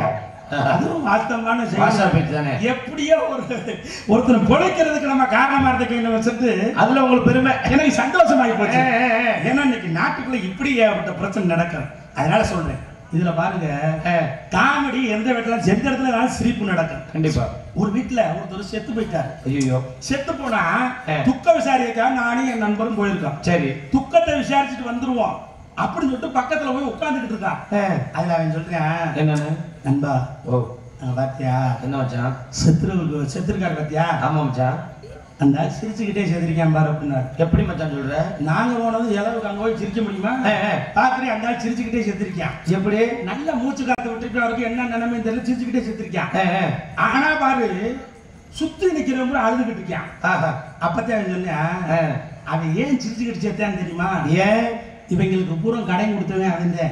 Speaker 5: அதுவும் வாஸ்தவமான
Speaker 2: வாசா
Speaker 5: செய்தி
Speaker 2: பேச்சு தானே
Speaker 5: எப்படியோ ஒரு ஒருத்தர் பிழைக்கிறதுக்கு நம்ம காரணமா இருக்க வச்சுட்டு
Speaker 2: அதுல உங்களுக்கு பெருமை
Speaker 5: எனக்கு சந்தோஷமாயி போச்சு
Speaker 2: ஆ, ஆ, ஆ.
Speaker 5: ஏன்னா இன்னைக்கு நாட்டுக்குள்ள இப்படி ஏகப்பட்ட பிரச்சனை நடக்கும் அதனால சொல்றேன் இதுல பாருங்க
Speaker 2: ஆ,
Speaker 5: காமெடி எந்த வீட்டுல எந்த இடத்துல வேணாலும் சிரிப்பு நடக்கும்
Speaker 2: கண்டிப்பா
Speaker 5: ஒரு வீட்டுல ஒருத்தர் செத்து போயிட்டாரு
Speaker 2: ஐயோ
Speaker 5: செத்து போனா
Speaker 2: ஆ.
Speaker 5: துக்க விசாரிக்கா நானும் என் நண்பரும் போயிருக்கோம்
Speaker 2: சரி
Speaker 5: துக்கத்தை விசாரிச்சுட்டு வந்துருவோம் அப்படின்னு சொல்லிட்டு பக்கத்துல போய் உட்கார்ந்துகிட்டு இருக்கான்
Speaker 2: ஆ,
Speaker 5: அதுல அவன் சொல்றான்
Speaker 2: என்னன்னு
Speaker 5: நண்பா
Speaker 2: ஓ
Speaker 5: அங்க பாத்தியா
Speaker 2: என்ன மச்சான்
Speaker 5: செத்துரு செத்துருக்காரு பாத்தியா
Speaker 2: ஆமா மச்சான்
Speaker 5: அந்த ஆள் சிரிச்சுக்கிட்டே செத்துருக்கான் பாரு அப்படின்னாரு
Speaker 2: எப்படி மச்சான் சொல்ற
Speaker 5: நாங்க போனது இளவுக்கு அங்க போய் சிரிக்க முடியுமா
Speaker 2: ஆ, ஆ.
Speaker 5: பாக்குறேன் அந்த ஆள் சிரிச்சுக்கிட்டே செத்துருக்கான்
Speaker 2: எப்படி
Speaker 5: நல்ல மூச்சு காத்து விட்டுட்டு அவருக்கு என்ன நிலைமை தெரியல சிரிச்சுக்கிட்டே செத்துருக்கான்
Speaker 2: ஆ, ஆ.
Speaker 5: ஆனா பாரு சுத்தி நிக்கிறவங்க கூட அழுதுகிட்டு இருக்கான்
Speaker 2: ஆஹா.
Speaker 5: அப்பதான் அவன் சொன்னான்
Speaker 2: ஆ.
Speaker 5: அவன் ஏன் சிரிச்சுக்கிட்டு செத்தான்னு தெரியுமா
Speaker 2: ஏன்
Speaker 5: இவங்களுக்கு பூரா கடன் கொடுத்தவன் அவன் தான்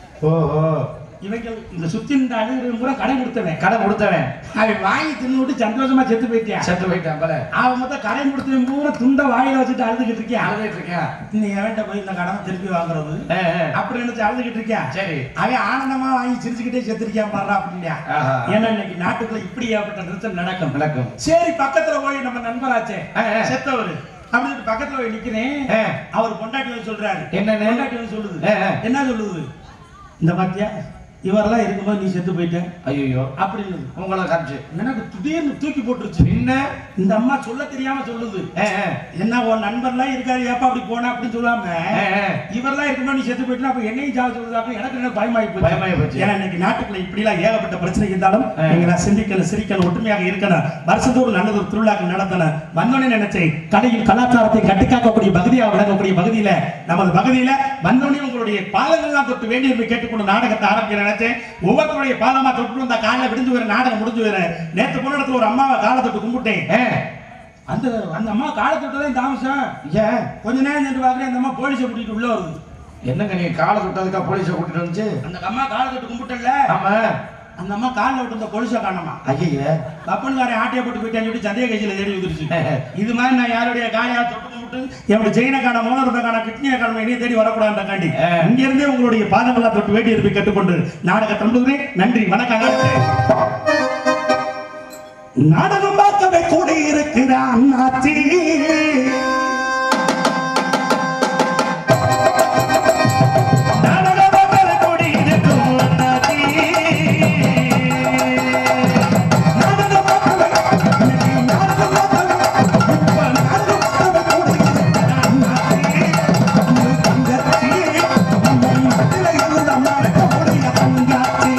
Speaker 2: ஓஹோ
Speaker 5: இவங்க இந்த சுத்தி நின்ற அழுகிறவங்க பூரா கடன் கொடுத்தவன்
Speaker 2: கடன் கொடுத்தவன்
Speaker 5: அவன் வாங்கி தின்னு விட்டு சந்தோஷமா செத்து போயிட்டான்
Speaker 2: செத்து போயிட்டான் போல
Speaker 5: அவன் மொத்தம் கடன் கொடுத்தவன் பூரா துண்ட வாயில வச்சுட்டு அழுதுகிட்டு இருக்கான்
Speaker 2: அழுதுட்டு இருக்கேன்
Speaker 5: நீ எவன்கிட்ட போய் இந்த கடனை திருப்பி வாங்குறது
Speaker 2: ஆ, ஆ.
Speaker 5: அப்படி நினைச்சு அழுதுகிட்டு இருக்கான்
Speaker 2: சரி
Speaker 5: அவன் ஆனந்தமா வாங்கி சிரிச்சுக்கிட்டே செத்துருக்கான் பாடுறா அப்படின்னா
Speaker 2: ஆஹா.
Speaker 5: ஏன்னா இன்னைக்கு நாட்டுக்குள்ள இப்படி ஏற்பட்ட நிறுத்தம் நடக்கும்
Speaker 2: நடக்கும்
Speaker 5: சரி பக்கத்துல போய் நம்ம நண்பராச்சே
Speaker 2: ஆ, ஆ.
Speaker 5: செத்தவர் அப்படின்னு சொல்லிட்டு பக்கத்துல போய் நிக்கிறேன்
Speaker 2: ஆ.
Speaker 5: அவர் பொண்டாட்டி வந்து சொல்றாரு
Speaker 2: என்னன்னு?
Speaker 5: பொண்டாட்டி வந்து சொல்லுது
Speaker 2: ஆ, ஆ.
Speaker 5: என்ன சொல்லுது இந்த பாத்தியா இவரெல்லாம் இருக்கும்போது நீ செத்து போயிட்ட
Speaker 2: ஐயோ
Speaker 5: அப்படின்னு
Speaker 2: உங்களை காமிச்சு
Speaker 5: எனக்கு திடீர்னு தூக்கி போட்டுருச்சு
Speaker 2: பின்ன
Speaker 5: இந்த அம்மா சொல்ல தெரியாம சொல்லுது
Speaker 2: ஆ, ஆ.
Speaker 5: என்ன உன் நண்பர்லாம் இருக்காரு ஏப்பா அப்படி போனா அப்படின்னு சொல்லாம
Speaker 2: ஆ, ஆ.
Speaker 5: இவரெல்லாம் இருக்கும்போது நீ செத்து போயிட்டா அப்ப என்னையும் சாவ சொல்லுது அப்ப எனக்கு என்ன பயமாயி
Speaker 2: பயமாயி போச்சு.
Speaker 5: ஏன்னா இன்னைக்கு நாட்டுக்குள்ள இப்படி எல்லாம் ஏகப்பட்ட பிரச்சனை இருந்தாலும்
Speaker 2: ஆ.
Speaker 5: நீங்க நான் சிந்திக்கணும் சிரிக்கணும் ஒற்றுமையாக இருக்கணும் வருஷத்தோடு நல்லது ஒரு திருவிழாக்கள் நடத்தணும் வந்தோடனே நினைச்சேன் கடையில் கலாச்சாரத்தை கட்டிக்காக்கக்கூடிய பகுதியாக விளங்கக்கூடிய பகுதியில நமது பகுதியில வந்தோடனே உங்களுடைய பாதங்கள்லாம் தொட்டு வேண்டி போய் கேட்டுக்கொண்டு நாடகத்தை ஆரம்பிக்க நினைச்சேன் ஒவ்வொருத்தருடைய பாதமா தொட்டு வந்த காலில் விடிஞ்சு வர நாடகம் முடிஞ்சு வர நேத்து போன இடத்துல ஒரு அம்மாவை காலை தொட்டு கும்பிட்டேன்
Speaker 2: ஆ,
Speaker 5: அந்த அந்த அம்மா காலை தொட்டதே தாமசம்
Speaker 2: ஏன்
Speaker 5: கொஞ்ச நேரம் நின்று பார்க்குறேன் அந்த அம்மா போலீஸை கூட்டிட்டு உள்ள வருது
Speaker 2: என்னங்க நீங்க காலை தொட்டதுக்கா போலீஸை கூட்டிட்டு வந்துச்சு
Speaker 5: அந்த அம்மா காலை தொட்டு கும்பிட்டல
Speaker 2: ஆமா
Speaker 5: அந்த அம்மா காலில் விட்டு இந்த போலீஸை காணமா
Speaker 2: ஐய
Speaker 5: அப்பனுக்காரன் ஆட்டையை போட்டு போயிட்டான்னு சொல்லி சந்தேக கட்சியில தேடி வந்துருச்சு இது மாதிரி நான் யாருடைய காலையா தொட்டு கும்பிட்டு விட்டு என்னோட ஜெயினை காண மோதிரத்தை காண கிட்னியை காண என்னைய தேடி வரக்கூடாதுக்காண்டி
Speaker 1: ஆ.
Speaker 5: இங்க இருந்தே உங்களுடைய பாதங்களா தொட்டு வேண்டி இருப்பை கேட்டுக்கொண்டு நாடகத்தை நம்புகிறேன் நன்றி வணக்கம் நாடகம் பார்க்கவே கூட இருக்கிற அண்ணாச்சி நாடகம் பார்க்கவே கூட இருக்கும் அண்ணாச்சி நாடகம் பார்க்கவே நாடகம் பார்க்கவே இப்ப நாடகம் பார்க்கவே கூட இருக்கிற அண்ணாச்சி தங்கச்சி நம்ம நாட்டில இருந்து அம்மாவுக்கு உடைய தங்காச்சி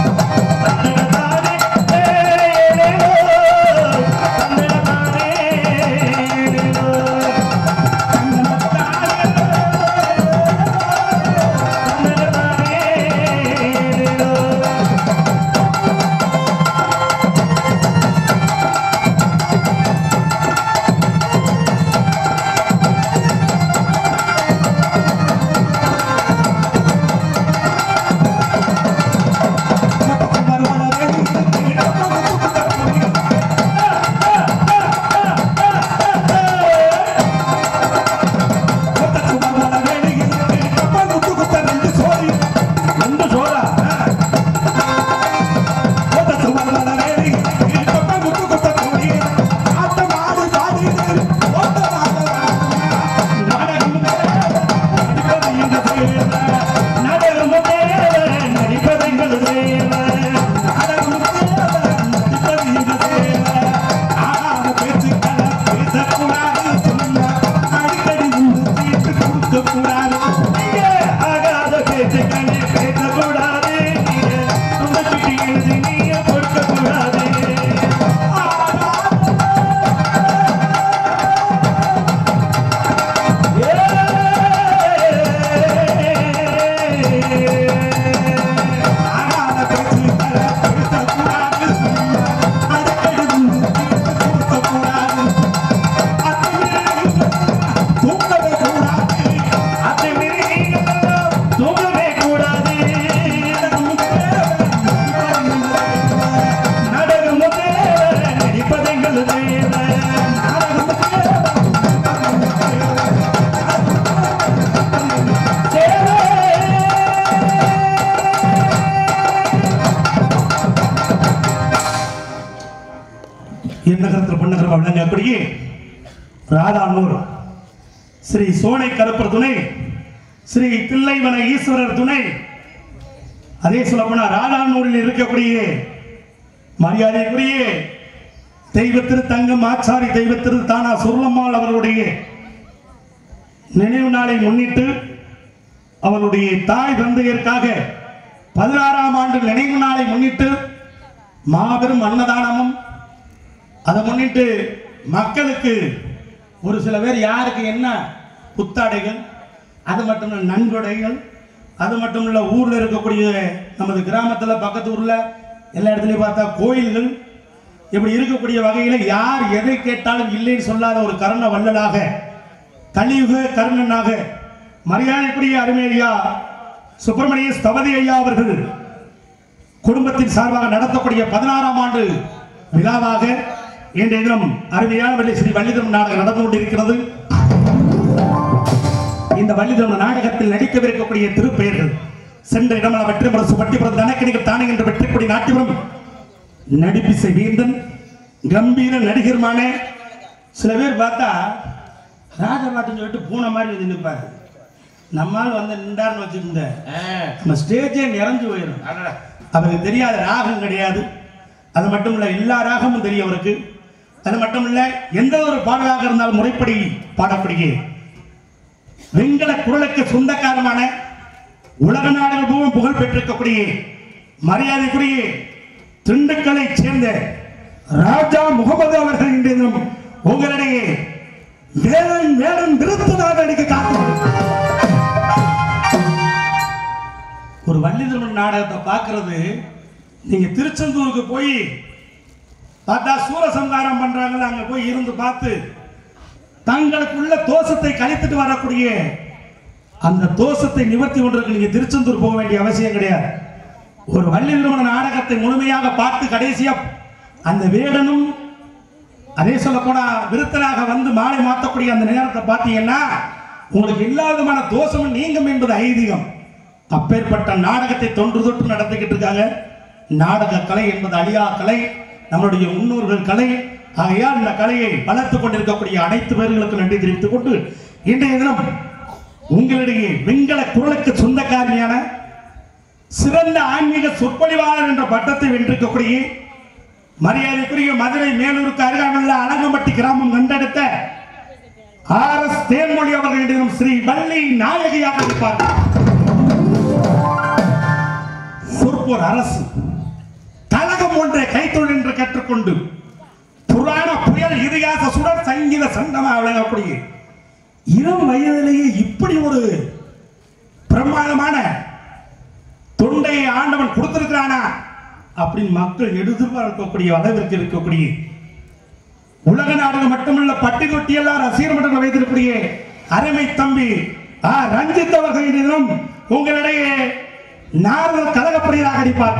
Speaker 5: எண்ணகரத்தில் பொன்னகரம் வழங்கக்கூடிய ராதானூர் ஸ்ரீ சோனை கருப்பர் துணை ஸ்ரீ தில்லைவன ஈஸ்வரர் துணை அதே சொல்லப்போனா ராதானூரில் இருக்கக்கூடிய மரியாதைக்குரிய தெய்வ திரு தங்கம் ஆச்சாரி தெய்வ திரு தானா சுருளம்மாள் அவர்களுடைய நினைவு நாளை முன்னிட்டு அவருடைய தாய் தந்தையருக்காக பதினாறாம் ஆண்டு நினைவு நாளை முன்னிட்டு மாபெரும் அன்னதானமும் அதை முன்னிட்டு மக்களுக்கு ஒரு சில பேர் யாருக்கு என்ன புத்தாடைகள் அது மட்டும் இல்ல நன்கொடைகள் அது மட்டும் இல்ல ஊர்ல இருக்கக்கூடிய நமது கிராமத்துல பக்கத்து ஊர்ல எல்லா இடத்துலயும் பார்த்தா கோயில்கள் இப்படி இருக்கக்கூடிய வகையில யார் எதை கேட்டாலும் இல்லைன்னு சொல்லாத ஒரு கருண வள்ளலாக கலியுக கருணனாக மரியாதைக்குரிய அருமை ஐயா சுப்பிரமணிய ஸ்தபதி ஐயா அவர்கள் குடும்பத்தின் சார்பாக நடத்தக்கூடிய பதினாறாம் ஆண்டு விழாவாக இன்றைய தினம் அருமையான வள்ளி ஸ்ரீ வள்ளிதம் நாடகம் நடந்து கொண்டிருக்கிறது இந்த வள்ளிதம் நாடகத்தில் நடிக்கவிருக்கக்கூடிய திருப்பெயர்கள் சென்ற இடமல வெற்றிபுரம் பட்டிபுரம் தனக்கணிகள் தானே என்ற வெற்றிப்படி நாட்டிபுரம் நடிப்பிசை வீந்தன் கம்பீர நடிகருமான சில பேர் பார்த்தா ராஜபாட்டுன்னு சொல்லிட்டு பூனை மாதிரி வந்து நிற்பாரு நம்மால் வந்து நின்றார்னு வச்சுருந்த நம்ம ஸ்டேஜே நிறைஞ்சு போயிடும் அவருக்கு தெரியாத ராகம் கிடையாது அது மட்டும் இல்ல எல்லா ராகமும் தெரியும் அவருக்கு அது மட்டும் இல்ல எந்த ஒரு பாடலாக இருந்தாலும் முறைப்படி பாடக்கூடிய வெண்கல குரலுக்கு சொந்தக்காரமான உலக நாடுகளும் புகழ் பெற்றிருக்கக்கூடிய மரியாதைக்குரிய திண்டுக்கலை சேர்ந்த ராஜா முகமது அவர்கள் இன்றைய தினம் உங்களிடையே வேலன் வேலன் விருத்ததாக நடிக்க காத்து ஒரு வள்ளிதர்மன் நாடகத்தை பார்க்கிறது நீங்க திருச்செந்தூருக்கு போய் பார்த்தா சூரசம்ஹாரம் பண்றாங்கல்ல அங்க போய் இருந்து பார்த்து தங்களுக்குள்ள தோஷத்தை கழித்துட்டு வரக்கூடிய அந்த தோஷத்தை நிவர்த்தி கொண்டிருக்கு நீங்க திருச்செந்தூர் போக வேண்டிய அவசியம் கிடையாது ஒரு வள்ளி நிறுவன நாடகத்தை முழுமையாக பார்த்து கடைசியா அந்த வேடனும் அதே சொல்ல போனா விருத்தனாக வந்து மாலை மாற்றக்கூடிய அந்த நேரத்தை பார்த்தீங்கன்னா உங்களுக்கு எல்லா விதமான தோஷமும் நீங்கும் என்பது ஐதீகம் அப்பேற்பட்ட நாடகத்தை தொன்று தொட்டு நடத்திக்கிட்டு இருக்காங்க நாடக கலை என்பது அழியா கலை நம்மளுடைய முன்னோர்கள் கலை ஆகையால் இந்த கலையை வளர்த்துக் கொண்டிருக்கக்கூடிய அனைத்து பேர்களுக்கும் நன்றி தெரிவித்துக் கொண்டு இன்றைய தினம் உங்களிடையே வெண்கல குரலுக்கு சொந்தக்காரியான சிறந்த ஆன்மீக சொற்பொழிவாளர் என்ற பட்டத்தை வென்றிருக்கக்கூடிய மரியாதைக்குரிய மதுரை மேலூருக்கு அருகாமையுள்ள அலங்கம்பட்டி கிராமம் கண்டெடுத்த ஆர் எஸ் தேன்மொழி அவர்களிடம் ஸ்ரீ வள்ளி நாயகியாக இருப்பார் சொற்போர் அரசு கழகம் ஒன்றை கைத்தொழில் என்று கற்றுக்கொண்டு புராண புயல் இதிகாச சுடர் சங்கீத சங்கமாக விளங்கக்கூடிய இளம் வயதிலேயே இப்படி ஒரு பிரம்மாண்டமான தொண்டையை ஆண்டவன் கொடுத்திருக்கிறானா அப்படின்னு மக்கள் எதிர்பார்க்கக்கூடிய அளவிற்கு இருக்கக்கூடிய உலக நாடுகள் மட்டுமல்ல பட்டி தொட்டி எல்லாம் ரசிகர் மன்றங்கள் வைத்திருக்கக்கூடிய அருமை தம்பி ஆ ரஞ்சித் அவர்களிடம் உங்களிடையே நாரதர் கழகப்படியாக அடிப்பார்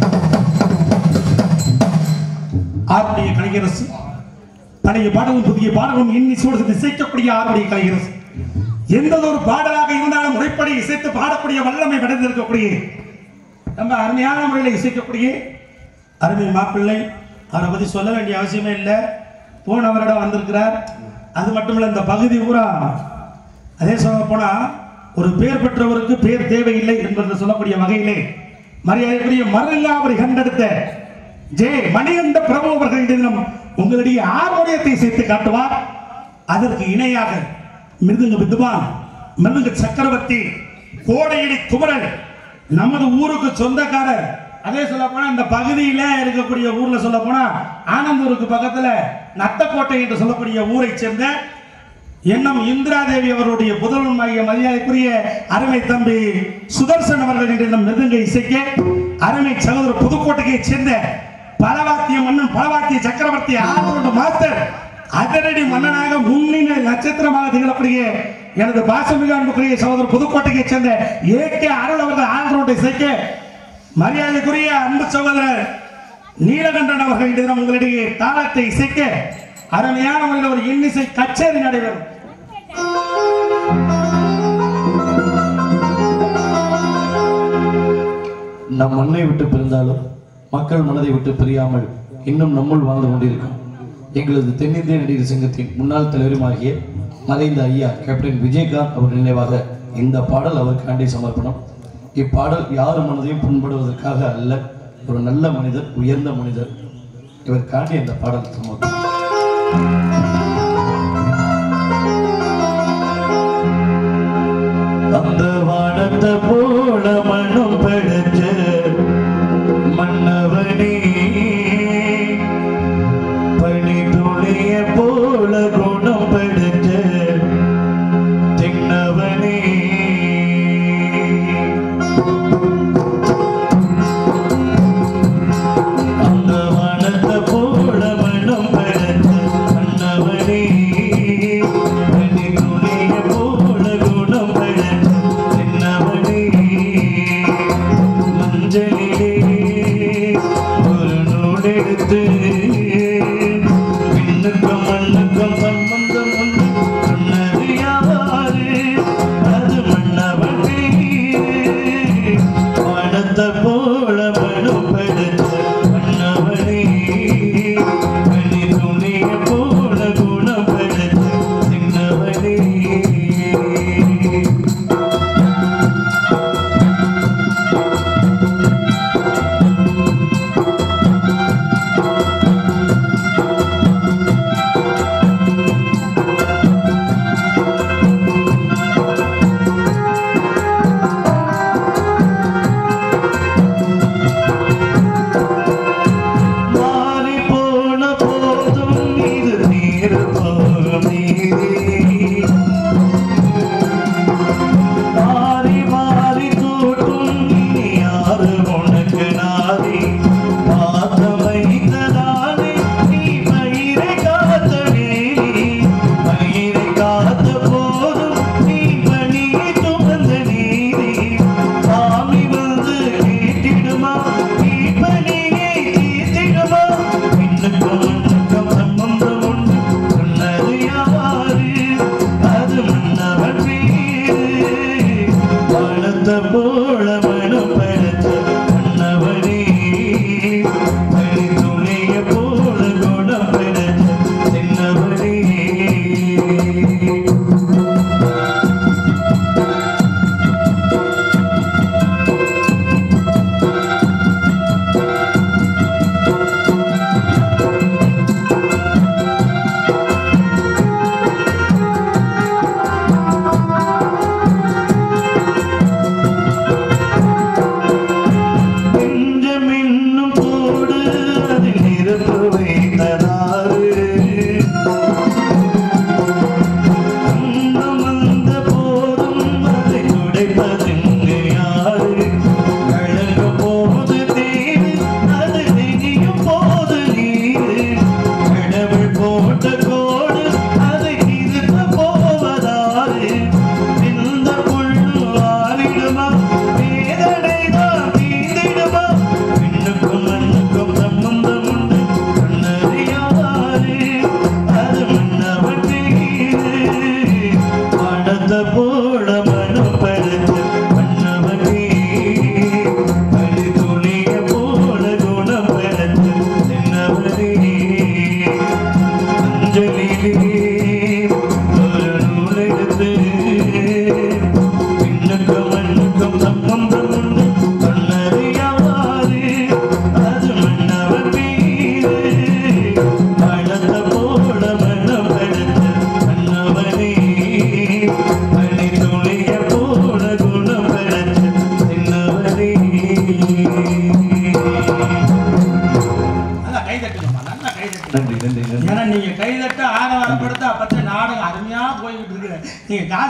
Speaker 5: ஆருடைய கலைஞரசு பழைய பாடலும் புதிய பாடலும் இன்னிசோடு இசைக்கக்கூடிய ஆருடைய கலைஞரசு எந்த ஒரு பாடலாக இருந்தாலும் முறைப்படி இசைத்து பாடக்கூடிய வல்லமை படைத்திருக்கக்கூடிய நம்ம அருமையான முறையில் இசைக்கக்கூடிய அருமை மாப்பிள்ளை அவரை பற்றி சொல்ல வேண்டிய அவசியமே இல்லை போன வருடம் வந்திருக்கிறார் அது மட்டும் இல்லை இந்த பகுதி பூரா அதே சொல்ல போனா ஒரு பேர் பெற்றவருக்கு பேர் தேவையில்லை என்பது சொல்லக்கூடிய வகையிலே மரியாதைக்குரிய மரல்லாவரை கண்டெடுத்த ஜே மணிகண்ட பிரபு அவர்கள் தினம் உங்களுடைய ஆரோக்கியத்தை சேர்த்து காட்டுவார் அதற்கு இணையாக மிருதுங்க வித்வான் மிருதுங்க சக்கரவர்த்தி கோடையடி குமரன் நமது ஊருக்கு சொந்தக்காரர் அதே சொல்ல போனா இந்த பகுதியில இருக்கக்கூடிய ஊர்ல சொல்ல போனா ஆனந்தூருக்கு பக்கத்துல நத்தக்கோட்டை என்று சொல்லக்கூடிய ஊரை சேர்ந்த எண்ணம் இந்திரா தேவி அவருடைய புதல்வனாகிய மரியாதைக்குரிய அருமை தம்பி சுதர்சன் அவர்கள் என்ற இந்த மிருதங்க இசைக்க அருமை சகோதரர் புதுக்கோட்டையை சேர்ந்த பலவாத்திய மன்னன் பலவாத்திய சக்கரவர்த்தி ஆரோட மாஸ்டர் அதிரடி மன்னனாக முன்னிலை நட்சத்திரமாக திகழக்கூடிய எனது பாசமிகு அன்புக்குரிய சகோதரர் புதுக்கோட்டையை சேர்ந்த ஏ கே அருள் அவர்கள் ஆல்ரவுண்டை இசைக்க மரியாதைக்குரிய அன்பு சகோதரர் நீலகண்டன் அவர்கள் தினம் உங்களிடையே தாளத்தை இசைக்க அருமையான முறையில் ஒரு இன்னிசை கச்சேரி நடைபெறும்
Speaker 6: நம் மண்ணை விட்டு பிரிந்தாலும் மக்கள் மனதை விட்டு பிரியாமல் இன்னும் நம்முள் வாழ்ந்து கொண்டிருக்கும் எங்களது தென்னிந்திய நடிகர் சங்கத்தின் முன்னாள் தலைவருமாகிய மறைந்த ஐயா கேப்டன் விஜயகாந்த் அவர் நினைவாக இந்த பாடல் அவருக்காண்டி சமர்ப்பணம் இப்பாடல் யார் மனதையும் புண்படுவதற்காக அல்ல ஒரு நல்ல மனிதர் உயர்ந்த மனிதர் இவருக்காண்டி இந்த பாடல் சமர்ப்பணம் அந்த வானத்தை போல மண்ணும் படைச்ச மன்னவனே பனி துளிய போல குணம் படைச்ச தின்னவனே அந்த வானத்தை போல மண்ணும் படைச்ச மன்னவனே பனி துளிய போல குணம் படைச்ச தின்னவனே மஞ்சளிலே ஒரு நூலெடுத்து விண்ணுக்கும் மண்ணுக்கும் சம்பந்தம் உண்டு சொன்னது யாரு அது மன்னவனே வானத்தை போல மனுப்படுத்த மன்னவனே பனி துணிய போல குணப்படுத்த சின்னவனே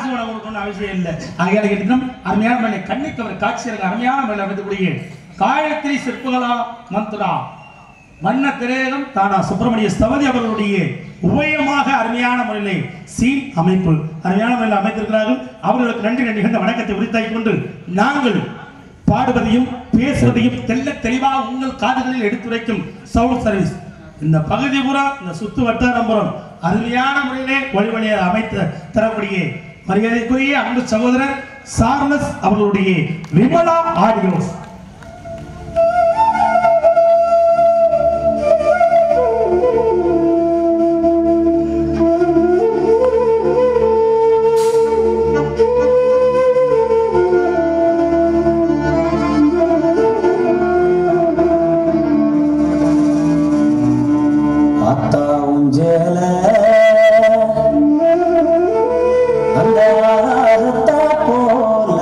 Speaker 5: காசு பணம் கொடுக்கணும்னு அவசியம் இல்லை ஆகையால கேட்டீங்கன்னா அருமையான மேலே கண்ணுக்கு அவர் காட்சி இருக்க அருமையான மேலே அமைக்கக்கூடிய காயத்ரி சிற்பகலா மந்த்ரா வண்ண திரேகம் தானா சுப்பிரமணிய ஸ்தபதி அவர்களுடைய உபயமாக அருமையான முறையிலே சீன் அமைப்பு அருமையான முறையில் அமைத்திருக்கிறார்கள் அவர்களுக்கு நன்றி நன்றி கண்ட வணக்கத்தை உரித்தாக்கிக் கொண்டு நாங்கள் பாடுவதையும் பேசுவதையும் தெல்ல தெளிவாக உங்கள் காதுகளில் எடுத்துரைக்கும் சவுண்ட் சர்வீஸ் இந்த பகுதி பூரா இந்த சுத்து வட்டாரம்புறம் அருமையான முறையிலே வழி வழியை அமைத்து தரக்கூடிய மரியாதைக்குரிய அன்பு சகோதரர் சார்லஸ் அவர்களுடைய விமலா ஆடியோஸ்
Speaker 7: அத்தா உஞ்சல அந்த அத்தா போல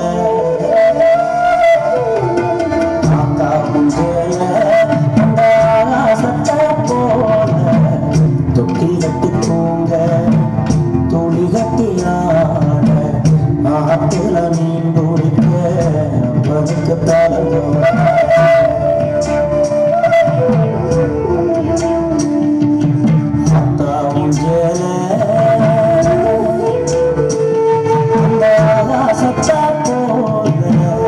Speaker 7: அத்தா உஞ்சல அந்த சத்தா போல தொட்டி கட்டி தூங்க துளி கட்டி ஆட ஆத்துல நீண்டுடிக்க அப்பனுக்கு தலங்க அத்தா உஞ்சல அந்த சத்தா போல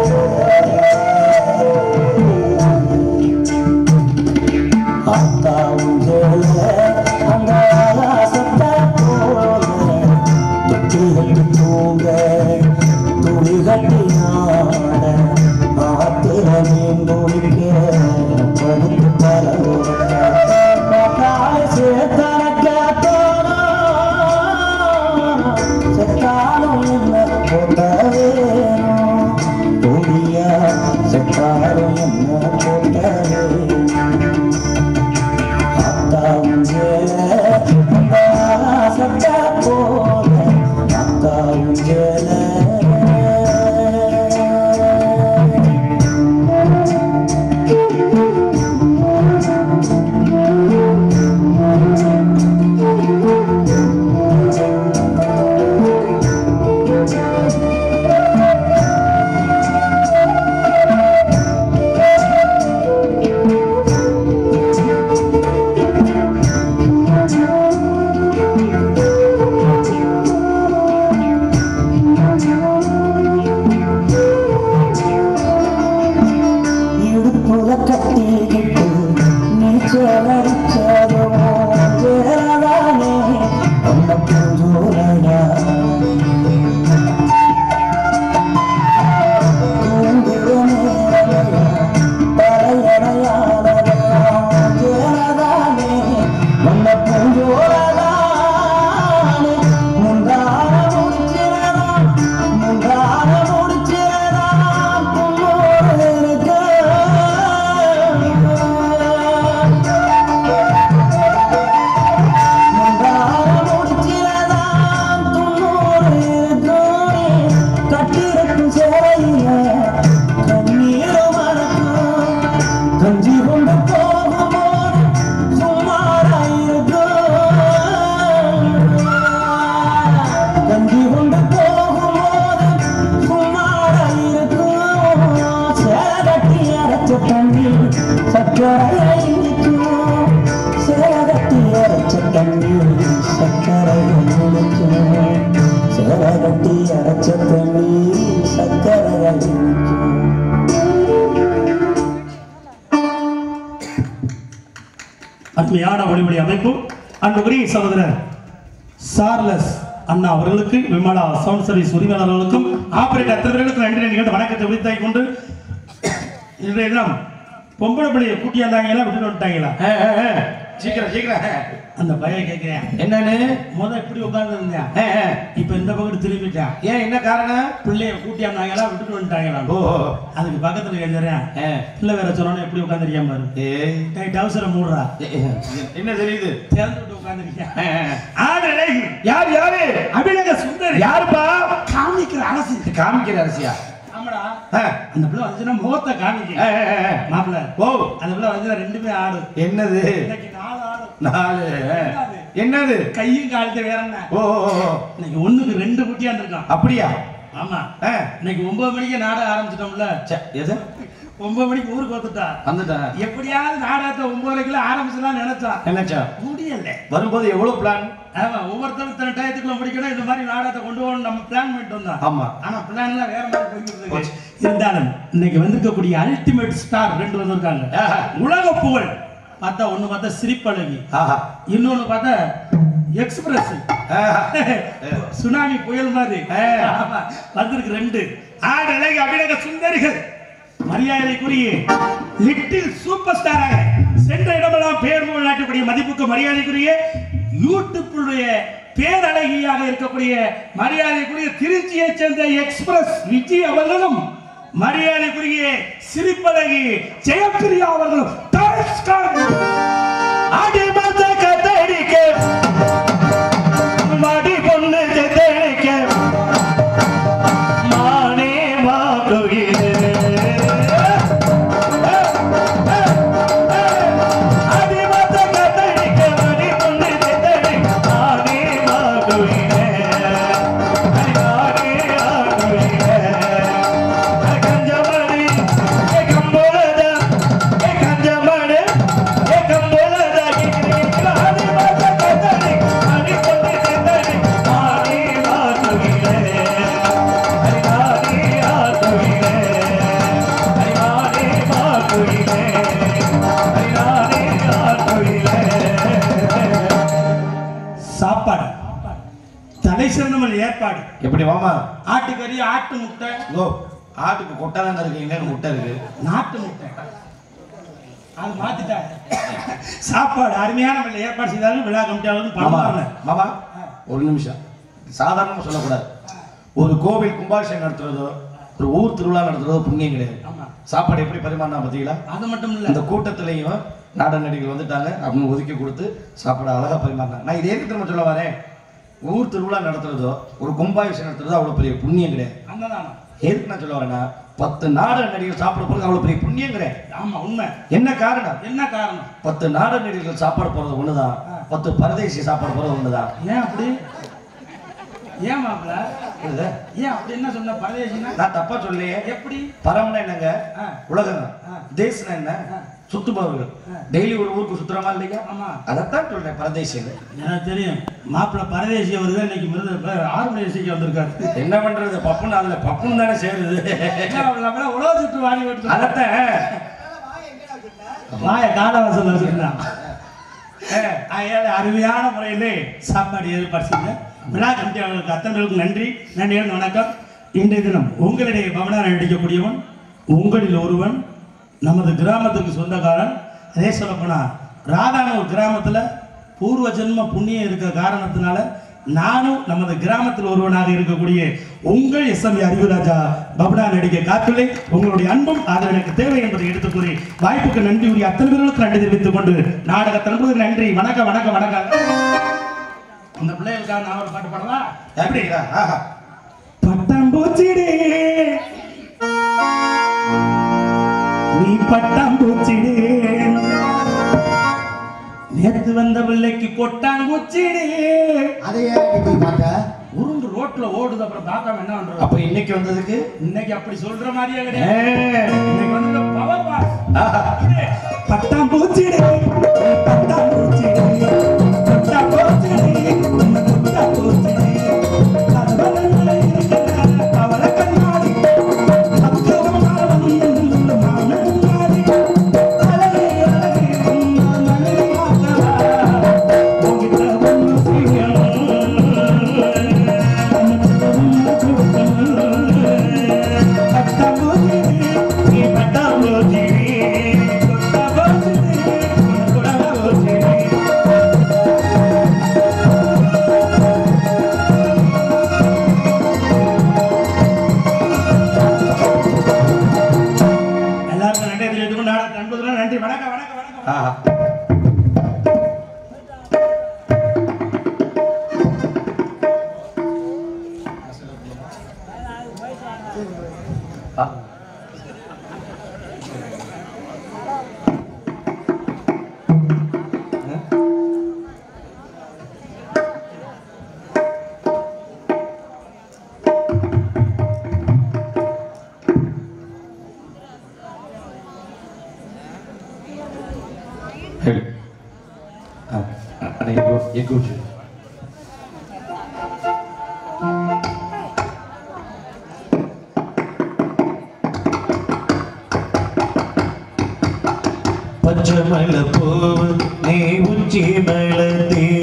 Speaker 7: அத்தா உஞ்சல அந்த சத்தா போல தொட்டி கட்டி தூங்க துளி கட்டி ஆட ஆத்திர மீன் குளிக்க படுத்து பல காலை சேத்தனக்க செத்தாலும் என்ன போட்ட வேணும் பொடியா செத்தாலும் என்ன போட்ட வேணும் அத்தா உஞ்சல சத்தா போல அத்தா உஞ்சல இடுப்புல கட்டிக்கிட்டு நீச்சல் அடிச்சதோ ஜெயலதானே உன்னை புரிஞ்சோலையா தூங்குற நேரமெல்லாம் தலையணையானதெல்லாம் ஜெயலதானே உன்னை புரிஞ்சோலைதானே முந்தான முடிச்சிரதா முந்தான முடிச்சிரதா புல்லோடு இருக்க முந்தான முடிச்சிரதான் துன்னூறு இருக்கோனே கட்டிருக்கும் சேரையில கண்ணீரும் மறக்கும் கஞ்சி கொண்டு போகும்போது சுமாராயிருக்கும் கஞ்சி கொண்டு போகும்போது சுமாராயிருக்கும் சேலை கட்டி அரைச்ச தண்ணி சக்கரையை இனிக்கும் சேலை கட்டி அரைச்ச தண்ணி சக்கரையை இனிக்கும் சேலை கட்டி அரைச்ச தண்ணி சக்கரையை இனிக்கும்
Speaker 5: அருமையான ஒளிமொழி அமைப்பு அன்புக்குரிய சகோதரர் சார்லஸ் அண்ணா அவர்களுக்கு விமலா சவுண்ட் சர்வீஸ் உரிமையாளர்களுக்கும் ஆபரேட்டர் அத்தனை பேர்களுக்கும் நன்றி நிகழ்ந்த வணக்கத்தை உரித்தாய் கொண்டு இன்றைய தினம் பொம்பளை பிள்ளைய கூட்டியாந்தாங்களா விட்டுட்டு வந்துட்டாங்களா
Speaker 6: சீக்கிரம் சீக்கிரம்
Speaker 5: அந்த பையன் கேட்கிறேன்
Speaker 6: என்னன்னு
Speaker 5: முத இப்படி உட்கார்ந்து இருந்தேன்
Speaker 6: ஆ, ஆ.
Speaker 5: இப்ப இந்த பக்கம் திரும்பிட்டான்
Speaker 6: ஏன் என்ன காரணம்
Speaker 5: பிள்ளைய கூட்டியாந்தாங்களா விட்டுட்டு வந்துட்டாங்களா
Speaker 6: ஓ
Speaker 5: அதுக்கு பக்கத்துல கேட்கிறேன்
Speaker 6: ஆ.
Speaker 5: பிள்ளை வேற சொன்னோன்னு எப்படி உட்காந்துருக்கியா பாரு
Speaker 6: ஏய்
Speaker 5: டைட் அவசர மூடுறா
Speaker 6: என்ன தெரியுது
Speaker 5: திறந்து விட்டு உட்காந்துருக்கியா
Speaker 6: ஆ, ஆ.
Speaker 5: ஆடலை
Speaker 6: யார் யாரு
Speaker 5: அபிநக சுந்தரி
Speaker 6: யாருப்பா
Speaker 5: காமிக்கிற அரசு
Speaker 6: காமிக்கிற அரசியா
Speaker 5: ஆமாடா
Speaker 6: ஆ,
Speaker 5: அந்த பிள்ளை வந்துச்சுன்னா முகத்தை காமிக்க
Speaker 6: ஆ, ஆ, ஆ.
Speaker 5: மாப்பிள்ள
Speaker 6: ஓ
Speaker 5: அந்த பிள்ளை வந்து ரெண்டுமே ஆடு
Speaker 6: என்னது
Speaker 5: இன்னைக்கு நாலு ஆடு
Speaker 6: நாலு ஆ.
Speaker 5: என்னது?
Speaker 6: என்னது
Speaker 5: கையும் காலத்து வேற என்ன
Speaker 6: ஓ ஓ, ஓ, ஓ.
Speaker 5: இன்னைக்கு ஒண்ணுக்கு ரெண்டு குட்டியான் இருக்கான்
Speaker 6: அப்படியா
Speaker 5: ஆமா
Speaker 6: ஆ,
Speaker 5: இன்னைக்கு ஒன்பது மணிக்கு நாடகம் ஆரம்பிச்சிட்டோம்ல
Speaker 6: ச்சே, எது
Speaker 5: ஒன்பது மணிக்கு ஊருக்கு வந்துட்டா
Speaker 6: வந்துட்டேன்
Speaker 5: எப்படியாவது நாடகத்தை ஒன்பதரைக்குள்ள ஆரம்பிச்சுலாம் நினைச்சான்
Speaker 6: என்னச்சா
Speaker 5: முடியல
Speaker 6: வரும்போது எவ்வளவு பிளான்
Speaker 5: ஆமா ஒவ்வொருத்தரும் இத்தனை டயத்துக்குள்ள முடிக்கணும் இந்த மாதிரி நாடகத்தை கொண்டு போகணும் நம்ம பிளான் பண்ணிட்டு வந்தோம்
Speaker 6: ஆமா
Speaker 5: ஆனா பிளான்லாம் வேற மாதிரி போய்கிட்டு இருக்கு இருந்தாலும் இன்னைக்கு வந்திருக்கக்கூடிய அல்டிமேட் ஸ்டார் ரெண்டு வந்திருக்காங்க
Speaker 6: ஆஹா.
Speaker 5: உலக புகழ் பார்த்தா ஒண்ணு பார்த்தா சிரிப்பழகி
Speaker 6: ஆஹா
Speaker 5: இன்னொன்னு பார்த்தா எக்ஸ்பிரஸ்
Speaker 6: ஆஹா.
Speaker 5: சுனாமி புயல் மாதிரி ஆமா, வந்திருக்கு ரெண்டு ஆடு அழகு அபிநக சுந்தரிகள் மரியாதைக்குரிய லிட்டில் சூப்பர் ஸ்டாராக சென்ற இடமெல்லாம் பேர் புகழ் நாட்டக்கூடிய மதிப்புக்கு மரியாதைக்குரிய யூடியூப்புடைய பேரழகியாக இருக்கக்கூடிய மரியாதைக்குரிய திருச்சியைச் சேர்ந்த எக்ஸ்பிரஸ் விஜய் அவர்களும் மரியாதைக்குரிய சிரிப்பழகி ஜெயப்பிரியா அவர்களும் தனுஷ்கார் அடிமத்த கத்தடிக்க மடி பொண்ணு தெத்தடிக்க மானே மாடுகிறே அடிமத்த கத்தடிக்க மடி பொண்ணு தெத்தடிக்க மானே மாடுகிறே மானே ஆடுகிறே கஞ்சமணி கம்போலத கஞ்சமணி கம்போலத ஹரி மாத கதரி ஹரி பொன்னி செந்தரி ஹரி மாதுகிலே ஹரி ஹரி ஆதுகிலே ஹரி ஹரி மாதுகிலே ஹரி ஹரி ஆதுகிலே சாப்பாடு தலை சிறந்தமல் ஏற்பாடு
Speaker 6: எப்படி வாமா
Speaker 5: ஆட்டுக்கறி ஆட்டு முட்டை
Speaker 6: ஓ ஆட்டுக்கு கொட்டை தாங்க இருக்கு எங்க முட்டை இருக்கு
Speaker 5: நாட்டு முட்டை அது மாத்திட்டாங்க சாப்பாடு அருமையான முறையில் ஏற்பாடு செய்தாலும் விழா கமிட்டியாளரும்
Speaker 6: மாமா
Speaker 5: பரவாயில்ல
Speaker 6: மாமா ஒரு நிமிஷம் சாதாரணமா சொல்லக்கூடாது ஒரு கோவில் கும்பாபிஷேகம் நடத்துறதோ ஒரு ஊர் திருவிழா நடத்துறதோ புண்ணியம் கிடையாது
Speaker 5: ஆமா
Speaker 6: சாப்பாடு எப்படி பரிமாறினா பார்த்தீங்களா
Speaker 5: அது மட்டும் இல்ல
Speaker 6: இந்த கூட்டத்திலையும் நாடக நடிகர்கள் வந்துட்டாங்க அப்படின்னு ஒதுக்கி கொடுத்து சாப்பாடு அழகா பரிமாறினாங்க நான் இதே திரும்ப சொல்ல வரேன் ஊர் திருவிழா நடத்துறதோ ஒரு கும்பாபிஷேகம் நடத்துறதோ அவ்வளவு பெரிய புண்ணியம் கிடையாது
Speaker 5: அன்னதானம்
Speaker 6: எதுக்கு நான் சொல்ல வரேன்னா பத்து நாடக நடிகர்கள் சாப்பிட போறது அவ்வளவு பெரிய புண்ணியம் கிடையாது
Speaker 5: ஆமா உண்மை
Speaker 6: என்ன காரணம்
Speaker 5: என்ன காரணம்
Speaker 6: பத்து நாடக நடிகர்கள் சாப்பாடு போறது ஒண்ணுதான் பத்து பரதேசி சாப்பாடு போறது ஒண்ணுதான்
Speaker 5: ஏன் அப்படி ஏன் மாப்பிள
Speaker 6: புரியுதா?
Speaker 5: ஏன் அப்படி என்ன சொன்ன பரதேசினா
Speaker 6: நான் தப்பா சொல்லையே
Speaker 5: எப்படி
Speaker 6: பரம்னா என்னங்க
Speaker 5: ஆ.
Speaker 6: உலகம்
Speaker 5: ஆ.
Speaker 6: தேசம் என்ன சுத்துபவர்கள் டெய்லி ஒரு ஊருக்கு சுத்துறமா இல்லையா
Speaker 5: ஆமா
Speaker 6: அதைத்தான் சொல்றேன் பரதேசிகள்
Speaker 5: எனக்கு தெரியும் மாப்பிள பரதேசி அவர் தான் இன்னைக்கு மிருத ஆறு மணி இசைக்கு வந்திருக்காரு
Speaker 6: என்ன பண்றது பப்புன்னு அதுல பப்புன்னு தானே சேருது
Speaker 5: என்ன மாப்பிள, உலக சுற்று வாங்கி விட்டு
Speaker 6: அதத்தான்
Speaker 5: வாய காலவாசல் வச்சிருந்தான் அதாவது அருமையான முறையிலே சாப்பாடு ஏற்பாடு செய்த விழா கமிட்டி அவர்களுக்கு அத்தனைகளுக்கும் நன்றி நன்றி வணக்கம் இன்றைய தினம் உங்களிடையே பவனார நடிக்கக்கூடியவன் உங்களில் ஒருவன் நமது கிராமத்துக்கு சொந்தக்காரன் அதே சொல்லப்போனா ராதானூர் கிராமத்தில் பூர்வ ஜென்ம புண்ணியம் இருக்க காரணத்தினால நானும் நமது கிராமத்தில் ஒருவனாக இருக்கக்கூடிய உங்கள் எஸ் எம் அறிவுராஜா பப்டா நடிகை காத்துள்ளே உங்களுடைய அன்பும் அது எனக்கு தேவை என்பதை எடுத்துக் கூறி வாய்ப்புக்கு நன்றி உரிய அத்தனை பேர்களுக்கு நன்றி தெரிவித்துக் கொண்டு நாடக தன்புக்கு நன்றி வணக்கம் வணக்கம் வணக்கம் அந்த பிள்ளைகளுக்காக நான் ஒரு பாட்டு பாடவா
Speaker 6: எப்படிங்களா ஆஹா
Speaker 5: பட்டாம்பூச்சிடே நீ பட்டாம்பூச்சிடே நேத்து வந்த பிள்ளைக்கு கொட்டாங்குச்சிடே
Speaker 8: அதையே நீ பார்த்த
Speaker 5: உருண்டு ரோட்ல ஓடுது அப்புறம் பார்க்காம என்ன பண்றது
Speaker 6: அப்ப இன்னைக்கு வந்ததுக்கு
Speaker 5: இன்னைக்கு அப்படி சொல்ற மாதிரியே கிடையாது இன்னைக்கு வந்து பவர் பாஸ் பட்டாம்பூச்சிடே பட்டாம்பூச்சிடே பட்டாம்பூச்சிடே பட்டாம்பூச்சிடே கதவலங்களை இருக்கிற கவல கண்ணாடி அக்கவமாரம் மானங்காடி அழகே அழகே உன்னால் மலையாகவா உங்கிட்ட ஒன்று எல்லாருக்கும் நன்றி தெரிவித்துக் கொண்டு நாடக அன்புடன் நன்றி வணக்கம் வணக்கம் வணக்கம்
Speaker 6: ஆஹா ஆ. ಹೇಳಿ ಹಾಂ ಅಣ್ಣ ಎಗ್ಗು ಎಗ್ಗು ಚೂರು.
Speaker 9: பச்சை மலை பூவு நீ உச்சி மலை